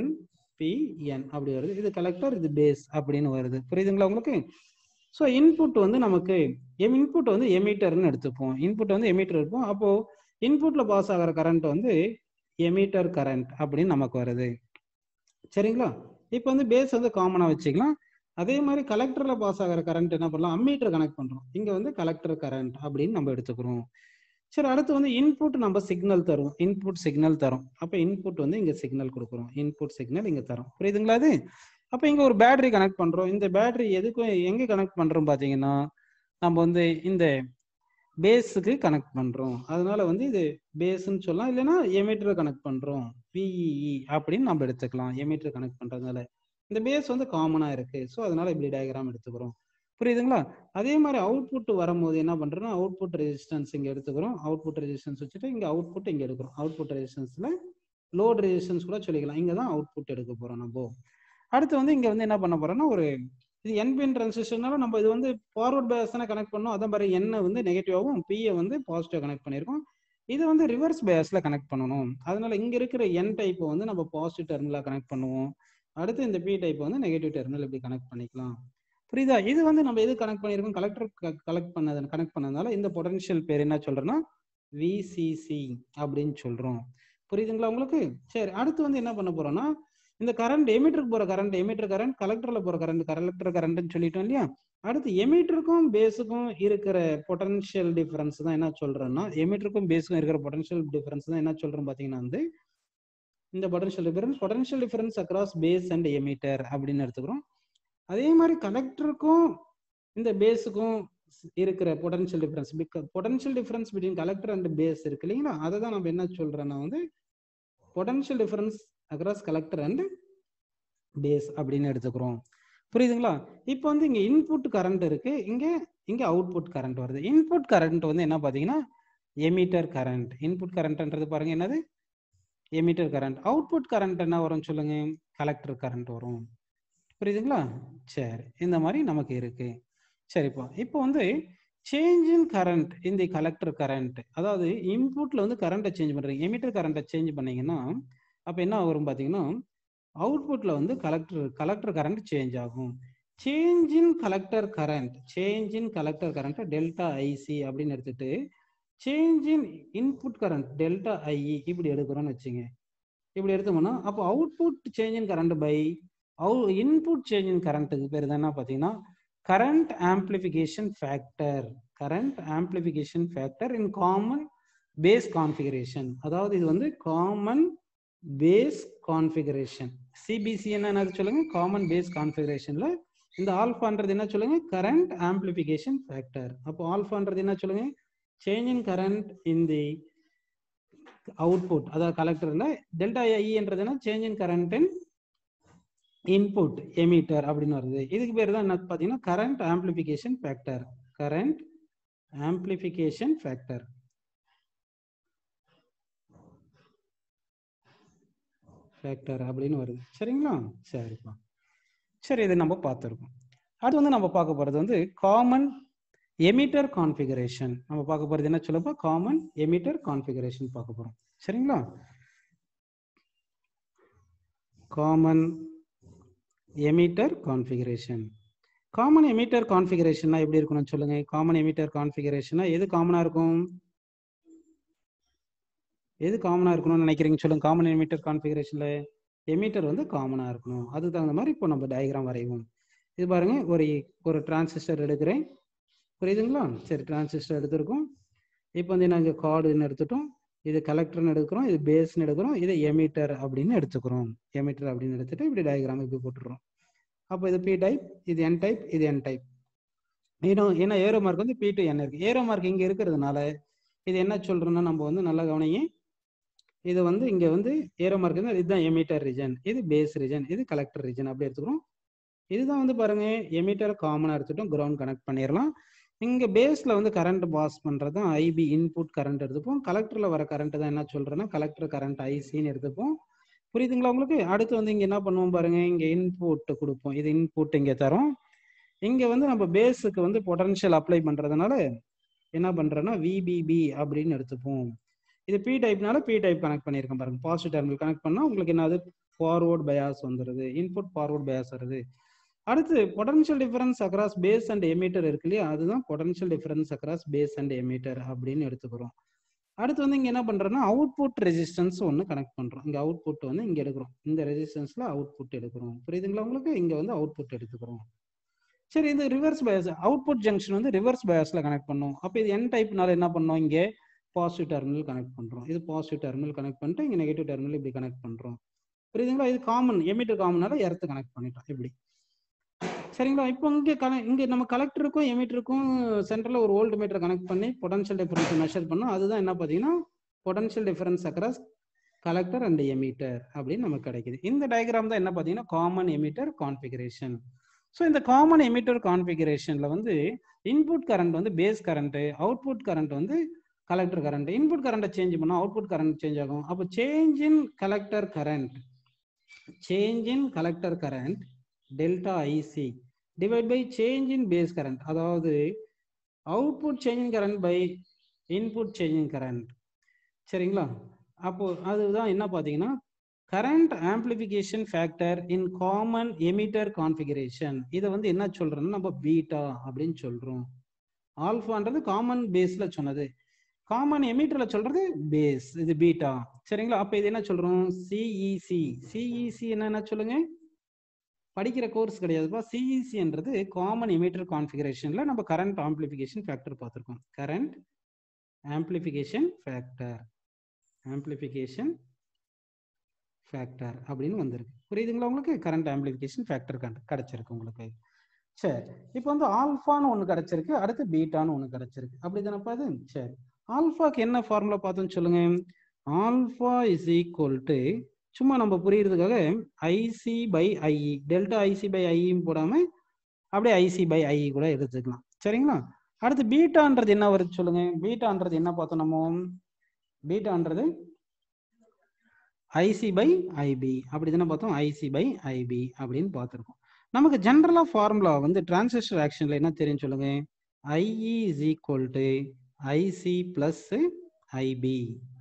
என்பிஎன் அப்படி வருது இது கலெக்டர் இது பேஸ் அப்படின்னு வருது புரியுதுங்களா உங்களுக்கு ஸோ இன்புட் வந்து நமக்கு இன்புட் வந்து எமீட்டர்னு எடுத்துப்போம் இன்புட் வந்து எமீட்டர் இருப்போம் அப்போ இன்புட்ல பாஸ் ஆகிற கரண்ட் வந்து எமீட்டர் கரண்ட் அப்படின்னு நமக்கு வருது சரிங்களா இப்போ வந்து பேஸ் வந்து காமனாக வச்சுக்கலாம் அதே மாதிரி கலெக்டர்ல பாஸ் ஆகிற கரண்ட் என்ன பண்ணலாம் அம்மீட்டர் கனெக்ட் பண்றோம் இங்க வந்து கலெக்டர் கரண்ட் அப்படின்னு நம்ம எடுத்துக்கிறோம் சரி அடுத்து வந்து இன்புட் நம்ம சிக்னல் தரும் இன்புட் சிக்னல் தரும் அப்போ இன்புட் வந்து இங்க சிக்னல் கொடுக்குறோம் இன்புட் சிக்னல் இங்க தரும் புரியுதுங்களா அது அப்போ இங்க ஒரு பேட்டரி கனெக்ட் பண்றோம் இந்த பேட்டரி எதுக்கும் எங்க கனெக்ட் பண்றோம் பாத்தீங்கன்னா நம்ம வந்து இந்த பேஸுக்கு கனெக்ட் பண்றோம் அதனால வந்து இது பேஸ்ன்னு சொல்லலாம் இல்லைன்னா எமீட்டர் கனெக்ட் பண்றோம் பிஇஇ அப்படின்னு நம்ம எடுத்துக்கலாம் எமீட்டர் கனெக்ட் பண்றதுனால இந்த பேஸ் வந்து காமனா இருக்கு ஸோ அதனால இப்படி டயக்ராம் எடுத்துக்கிறோம் புரியுதுங்களா அதே மாதிரி அவுட்புட் வரும்போது என்ன பண்றோம்னா அவுட்புட் ரெசிஸ்டன்ஸ் இங்க எடுத்துக்கிறோம் அவுட்புட் ரெசிஸ்டன்ஸ் வச்சுட்டு இங்க அவுட்புட் இங்க எடுக்கிறோம் அவுட்புட் ரெசிஸ்டன்ஸ்ல லோட் ரெசிஸ்டன்ஸ் கூட சொல்லிக்கலாம் இங்க தான் அவுட்புட் எடுக்க போறோம் நம்ம அடுத்து வந்து இங்க வந்து என்ன பண்ண போறோம்னா ஒரு இது என்பிஎன் டிரான்சிஸ்டர்னால நம்ம இது வந்து ஃபார்வர்ட் பேஸ் தானே கனெக்ட் பண்ணோம் அதே மாதிரி என்ன வந்து நெகட்டிவாகவும் பிஏ வந்து பாசிட்டிவ் கனெக்ட் பண்ணியிருக்கோம் இது வந்து ரிவர்ஸ் பேஸ்ல கனெக்ட் பண்ணணும் அதனால இங்க இருக்கிற என் டைப்பை வந்து நம்ம பாசிட்டிவ் டெர்மினலா கனெக்ட் பண்ணுவோம் அடுத்து இந்த பி டைப் வந்து நெகட்டிவ் டெர்மினல் இப்படி கனெக்ட் பண்ணிக்கலாம் புரியுதா இது வந்து நம்ம எது கனெக்ட் பண்ணியிருக்கோம் கலெக்டர் கலெக்ட் பண்ணது கனெக்ட் பண்ணதுனால இந்த பொட்டன்ஷியல் பேர் என்ன சொல்றோம்னா விசிசி அப்படின்னு சொல்றோம் புரியுதுங்களா உங்களுக்கு சரி அடுத்து வந்து என்ன பண்ண போறோம்னா இந்த கரண்ட் எமீட்டருக்கு போற கரண்ட் எமீட்டர் கரண்ட் கலெக்டர்ல போற கரண்ட் கலெக்டர் கரண்ட்னு சொல்லிட்டோம் இல்லையா அடுத்து எமீட்டருக்கும் பேஸுக்கும் இருக்கிற பொட்டன்ஷியல் டிஃபரன்ஸ் தான் என்ன சொல்றேன்னா எமீட்டருக்கும் பேஸுக்கும் இருக்கிற பொட்டன்ஷியல் டிஃபரன்ஸ் தான் என்ன சொல்றோம் பாத்தீங்கன்னா வந்து இந்த potential difference potential difference across base and emitter அப்படின்னு எடுத்துக்கிறோம் அதே மாதிரி கலெக்டருக்கும் இந்த பேஸுக்கும் இருக்கிற potential difference potential difference between collector and base இருக்கு இல்லைங்களா அதை தான் நம்ம என்ன சொல்றோம்னா வந்து potential difference across collector and base அப்படின்னு எடுத்துக்கிறோம் புரியுதுங்களா இப்போ வந்து இங்க இன்புட் கரண்ட் இருக்கு இங்க இங்க அவுட்புட் கரண்ட் வருது இன்புட் கரண்ட் வந்து என்ன பாத்தீங்கன்னா எமீட்டர் கரண்ட் இன்புட் கரண்ட்ன்றது பாருங்க என்னது எமீட்டர் கரண்ட் அவுட்புட் கரண்ட் என்ன வரும் சொல்லுங்க கலெக்டர் கரண்ட் வரும் புரியுதுங்களா சரி இந்த மாதிரி நமக்கு இருக்கு சரிப்பா இப்போ வந்து சேஞ்ச் இன் கரண்ட் இந்த கலெக்டர் கரண்ட் அதாவது இன்புட்ல வந்து கரண்ட்டை சேஞ்ச் பண்றீங்க எமீட்டர் கரண்ட்டை சேஞ்ச் பண்ணீங்கன்னா அப்போ என்ன வரும் பார்த்தீங்கன்னா அவுட்புட்ல வந்து கலெக்டர் கலெக்டர் கரண்ட் சேஞ்ச் ஆகும் change in collector current change in collector current delta IC அப்படின்னு எடுத்துட்டு change in input current delta IE இப்படி எடுக்கிறோம்னு வச்சுங்க இப்படி எடுத்தோம்னா அப்போ output change in current by அவு இன்புட் சேஞ்ச் இன் கரண்ட்டுக்கு பேர் என்ன பார்த்தீங்கன்னா current amplification factor current amplification factor in common base configuration அதாவது இது வந்து காமன் பேஸ் கான்ஃபிகரேஷன் சிபிசி என்ன சொல்லுங்க காமன் பேஸ் கான்ஃபிகரேஷன்ல இந்த ஆல்ஃபான்றது என்ன சொல்லுங்க கரண்ட் ஆம்பிளிஃபிகேஷன் ஃபேக்டர் அப்போ ஆல்ஃபான்றது என்ன சொல்லுங்க change in current in the output அதாவது கலெக்டர்ல டெல்டா ஐன்றது என்ன change in current in input emitter அப்படின்னு வருது இதுக்கு பேர் தான் என்ன பார்த்தீங்கன்னா current amplification factor current amplification factor factor அப்படின்னு வருது சரிங்களா சரிப்பா சரி இது நம்ம பார்த்துருக்கோம் அடுத்து வந்து நம்ம பார்க்க போகிறது வந்து காமன் எமிட்டர் கான்ஃபிகரேஷன் நம்ம பார்க்க போகிறது என்ன சொல்லப்போ காமன் எமிட்டர் கான்ஃபிகரேஷன் பார்க்க போகிறோம் சரிங்களா common emitter configuration common emitter கான்ஃபிகரேஷன்னா எப்படி இருக்கணும் சொல்லுங்க காமன் எமிட்டர் கான்ஃபிகரேஷனா எது காமனா இருக்கும் எது காமனா இருக்கணும்னு நினைக்கிறீங்க சொல்லுங்க காமன் எமிட்டர் கான்ஃபிகரேஷன்ல எமிட்டர் வந்து காமனா இருக்கணும் அதுக்கு தகுந்த மாதிரி இப்போ நம்ம டயக்ராம் வரைவோம் இது பாருங்க ஒரு ஒரு டிரான்சிஸ்டர் எடுக்கிறேன் புரியுதுங்களா சரி டிரான்சிஸ்டர் எடுத்திருக்கோம் இப்போ வந்து நாங்கள் கார்டுன்னு எடுத்துட்டோம் இது கலெக்டர்னு எடுக்கிறோம் இது பேஸ்னு எடுக்கிறோம் இது எமிட்டர் அப்படின்னு எடுத்துக்கிறோம் எமிட்டர் அப்படின்னு எடுத்துட்டு இப்படி டயக்ராம் இப்படி போட்டுடுறோம் அப்போ இது பி டைப் இது என் டைப் இது என் டைப் இன்னும் ஏன்னா ஏரோ மார்க் வந்து பி டு என் இருக்கு ஏரோ மார்க் இங்கே இருக்கிறதுனால இது என்ன சொல்றோம்னா நம்ம வந்து நல்லா கவனிங்க இது வந்து இங்கே வந்து ஏரோ மார்க் வந்து இதுதான் எமிட்டர் ரீஜன் இது பேஸ் ரீஜன் இது கலெக்டர் ரீஜன் அப்படி எடுத்துக்கிறோம் இதுதான் வந்து பாருங்க எமிட்டர் காமனாக எடுத்துட்டோம் கிரவுண்ட் கனெக்ட் பண்ணிடலாம் இங்கே பேஸில் வந்து கரண்ட் பாஸ் பண்ணுறது தான் ஐபி இன்புட் கரண்ட் எடுத்துப்போம் கலெக்டரில் வர கரண்ட் தான் என்ன சொல்கிறேன்னா கலெக்டர் கரண்ட் ஐசின்னு எடுத்துப்போம் புரியுதுங்களா உங்களுக்கு அடுத்து வந்து இங்கே என்ன பண்ணுவோம் பாருங்க இங்கே இன்புட் கொடுப்போம் இது இன்புட் இங்கே தரோம் இங்கே வந்து நம்ம பேஸுக்கு வந்து பொட்டன்ஷியல் அப்ளை பண்ணுறதுனால என்ன பண்ணுறோன்னா விபிபி அப்படின்னு எடுத்துப்போம் இது பி டைப்னால பி டைப் கனெக்ட் பண்ணியிருக்கேன் பாருங்க பாசிட்டிவ் டெர்மினல் கனெக்ட் பண்ணால் உங்களுக்கு என்னது ஃபார்வர்ட் பயாஸ் வந்துடுது இன்புட் ஃபார்வர்ட் பயாஸ் வருது அடுத்து potential difference across base and emitter இருக்கு இல்லையா அதுதான் potential difference across base and emitter அப்படின்னு எடுத்துக்கிறோம் அடுத்து வந்து இங்க என்ன பண்றோம்னா அவுட்புட் ரெசிஸ்டன்ஸ் ஒன்று கனெக்ட் பண்றோம் இங்க அவுட்புட் வந்து இங்க எடுக்கிறோம் இந்த ரெசிஸ்டன்ஸ்ல அவுட்புட் எடுக்கிறோம் புரியுதுங்களா உங்களுக்கு இங்க வந்து அவுட்புட் எடுத்துக்கிறோம் சரி இது ரிவர்ஸ் பயாஸ் அவுட்புட் ஜங்ஷன் வந்து ரிவர்ஸ் பயாஸ்ல கனெக்ட் பண்ணோம் அப்போ இது என் டைப்னால என்ன பண்ணோம் இங்கே பாசிட்டிவ் டெர்மினல் கனெக்ட் பண்றோம் இது பாசிட்டிவ் டெர்மினல் கனெக்ட் பண்ணிட்டு இங்க நெகட்டிவ் டெர்மினல் இப்படி கனெக்ட் பண்றோம் புரியுதுங்களா இது காமன் எமிட்டர் காமனால எர்த்து கனெக்ட் பண்ணிட்டோம் இப்படி சரிங்களா இப்போ இங்கே கன இங்கே நம்ம கலெக்டருக்கும் எமிட்டருக்கும் சென்டரில் ஒரு ஓல்ட் மீட்டர் கனெக்ட் பண்ணி பொட்டன்ஷியல் டிஃபரன்ஸ் மெஷர் பண்ணோம் அதுதான் என்ன பார்த்தீங்கன்னா potential difference across collector and emitter அப்படின்னு நமக்கு கிடைக்குது இந்த டயக்ராம் தான் என்ன பார்த்தீங்கன்னா காமன் எமிட்டர் கான்ஃபிகரேஷன் ஸோ இந்த காமன் எமிட்டர் கான்ஃபிகரேஷனில் வந்து இன்புட் கரண்ட் வந்து பேஸ் கரண்ட்டு அவுட்புட் கரண்ட் வந்து கலெக்டர் கரண்ட் இன்புட் கரண்ட்டை சேஞ்ச் பண்ணால் அவுட்புட் கரண்ட் சேஞ்ச் ஆகும் அப்போ change in collector current change in collector current delta IC divide by change in base current அதாவது output change in current by input change in current சரிங்களா அப்போ அதுதான் என்ன பார்த்தீங்கன்னா current amplification factor in common emitter configuration இதை வந்து என்ன சொல்றோம்னா நம்ம பீட்டா அப்படின்னு சொல்றோம் ஆல்ஃபான்றது காமன் பேஸ்ல சொன்னது காமன் எமிட்டர்ல சொல்றது பேஸ் இது பீட்டா சரிங்களா அப்ப இது என்ன சொல்றோம் சிஇசி சிஇசி என்ன சொல்லுங்க படிக்கிற கோர்ஸ் கிடையாதுப்பா சிஇசின்றது காமன் எமிட்டர் கான்ஃபிகரேஷன்ல நம்ம கரண்ட் ஆம்பிளிஃபிகேஷன் ஃபேக்டர் பார்த்துருக்கோம் current amplification factor amplification factor அப்படின்னு வந்திருக்கு புரியுதுங்களா உங்களுக்கு கரண்ட் ஆம்பிளிஃபிகேஷன் ஃபேக்டர் கிடைச்சிருக்கு உங்களுக்கு சரி இப்போ வந்து ஆல்ஃபான்னு ஒன்று கிடைச்சிருக்கு அடுத்து பீட்டான்னு ஒன்று கிடைச்சிருக்கு அப்படி தானப்பா அது சரி ஆல்ஃபாக்கு என்ன ஃபார்முலா பார்த்தோன்னு சொல்லுங்க ஆல்ஃபா இஸ் ஈக்குவல் டு சும்மா நம்ம புரியுறதுக்காக IC by IE delta IC by ஐஇன்னு போடாம அப்படியே ஐசி பை ஐஇ கூட எடுத்துக்கலாம் சரிங்களா அடுத்து பீட்டான்றது என்ன வருது சொல்லுங்க பீட்டான்றது என்ன பார்த்தோம் நம்ம பீட்டான்றது ஐசி பை ஐபி அப்படி தானே பார்த்தோம் ஐசி பை ஐபி அப்படின்னு பார்த்துருக்கோம் நமக்கு ஜென்ரலா ஃபார்முலா வந்து டிரான்சிஸ்டர் ஆக்ஷன்ல என்ன தெரியும் சொல்லுங்க IE is equal to IC plus IB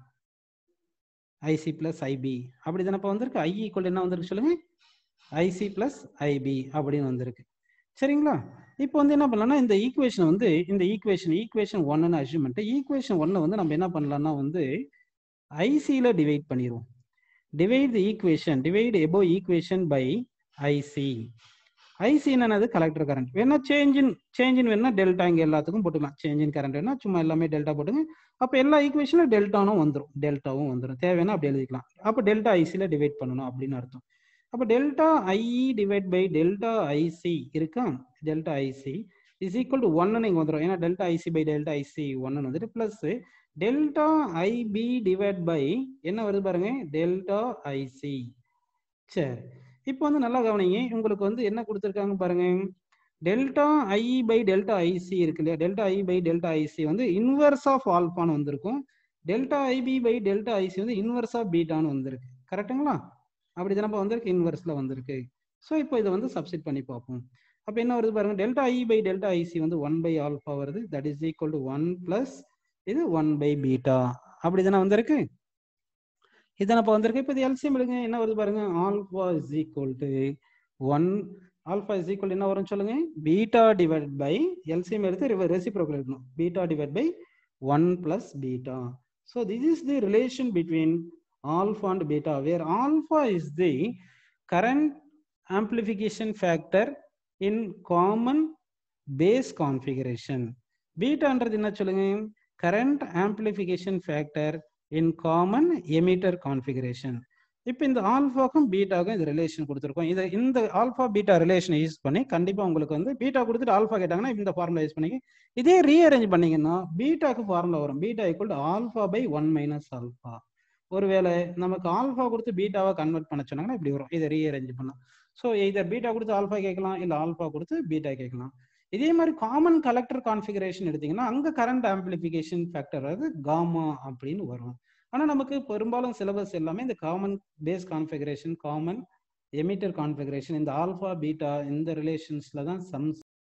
IC plus IB அப்படி தானப்பா வந்திருக்கு ஐ ஈக்குவல் என்ன வந்திருக்கு சொல்லுங்க ஐசி பிளஸ் ஐபி அப்படின்னு வந்திருக்கு சரிங்களா இப்போ வந்து என்ன பண்ணலாம்னா இந்த ஈக்குவேஷன் வந்து இந்த ஈக்குவேஷன் ஈக்குவேஷன் ஒன்னு அசியூம் பண்ணிட்டு ஈக்குவேஷன் ஒன்னை வந்து நம்ம என்ன பண்ணலாம்னா வந்து ஐசியில் டிவைட் பண்ணிடுவோம் divide the equation divide above equation by IC IC என்னது கலெக்டர் கரண்ட் வேணா சேஞ்சின் சேஞ்சின் வேணா டெல்டா இங்கே எல்லாத்துக்கும் போட்டுக்கலாம் சேஞ்சின் கரண்ட் வேணா சும்மா எல்லாமே டெல்டா போட்டுங்க அப்போ எல்லா ஈக்குவேஷனும் டெல்டானும் வந்துடும் டெல்டாவும் வந்துடும் தேவைன்னா அப்படி எழுதிக்கலாம் அப்போ டெல்டா ஐசியில் டிவைட் பண்ணணும் அப்படின்னு அர்த்தம் அப்போ delta IE divide by delta IC இருக்கா delta IC is equal to ஒன்னு இங்கே வந்துடும் ஏன்னா delta IC by delta IC ஒன்னு வந்துட்டு plus delta IB divide by என்ன வருது பாருங்க டெல்டா ஐசி சரி இப்போ வந்து நல்லா கவனிங்க உங்களுக்கு வந்து என்ன கொடுத்துருக்காங்க பாருங்க delta I by delta IC இருக்கு இல்லையா delta I by delta IC வந்து இன்வர்ஸ் ஆஃப் ஆல்பான்னு வந்திருக்கும் delta IB by delta IC வந்து இன்வர்ஸ் ஆஃப் பீட்டான்னு வந்திருக்கு கரெக்டுங்களா அப்படி தானப்பா வந்திருக்கு இன்வர்ஸ்ல வந்திருக்கு ஸோ இப்போ இதை வந்து சப்ஸ்டிட் பண்ணி பார்ப்போம் அப்போ என்ன வருது பாருங்க delta I by delta IC வந்து ஒன் பை ஆல்ஃபா வருது that is equal to one plus இது ஒன் பை பீட்டா அப்படி தானே வந்திருக்கு இதான் அப்போ வந்திருக்கு இப்போ இது எல்சிஎம் எடுங்க என்ன வருது பாருங்க alpha is equal to one alpha is equal என்ன வரும் சொல்லுங்க பீட்டா டிவைட் பை எல்சிஎம் எடுத்து ரெசிப்ரோக்கல் எடுக்கணும் beta divide by one plus beta so this is the relation between alpha and beta where alpha is the current amplification factor in common base configuration பீட்டான்றது என்ன சொல்லுங்க current amplification factor in common emitter configuration இப்போ இந்த ஆல்ஃபாக்கும் பீட்டாக்கும் இது relation கொடுத்துருக்கோம் இதை இந்த alpha beta ரிலேஷனை யூஸ் பண்ணி கண்டிப்பாக உங்களுக்கு வந்து பீட்டா கொடுத்துட்டு ஆல்ஃபா கேட்டாங்கன்னா இந்த ஃபார்முலா யூஸ் பண்ணி இதே ரீஅரேஞ்ச் பண்ணீங்கன்னா பீட்டாக்கு ஃபார்முலா வரும் beta equal to alpha by one minus alpha ஒருவேளை நமக்கு ஆல்ஃபா கொடுத்து பீட்டாவை கன்வெர்ட் பண்ண சொன்னாங்கன்னா இப்படி வரும் இதை ரீஅரேஞ்ச் பண்ணலாம் ஸோ இதை பீட்டா கொடுத்து ஆல்ஃபா கேட்கலாம் இல்லை ஆல்ஃபா கொடுத்து பீட்டா கேட்கலாம் இதே மாதிரி காமன் கலெக்டர் கான்ஃபிகரேஷன் எடுத்தீங்கன்னா அங்கே கரண்ட் ஆம்பிளிஃபிகேஷன் ஃபேக்டர் அது காமா அப்படின்னு வரும் ஆனால் நமக்கு பெரும்பாலும் சிலபஸ் எல்லாமே இந்த common base configuration common emitter configuration இந்த ஆல்ஃபா பீட்டா இந்த ரிலேஷன்ஸில் தான் சம்ஸ்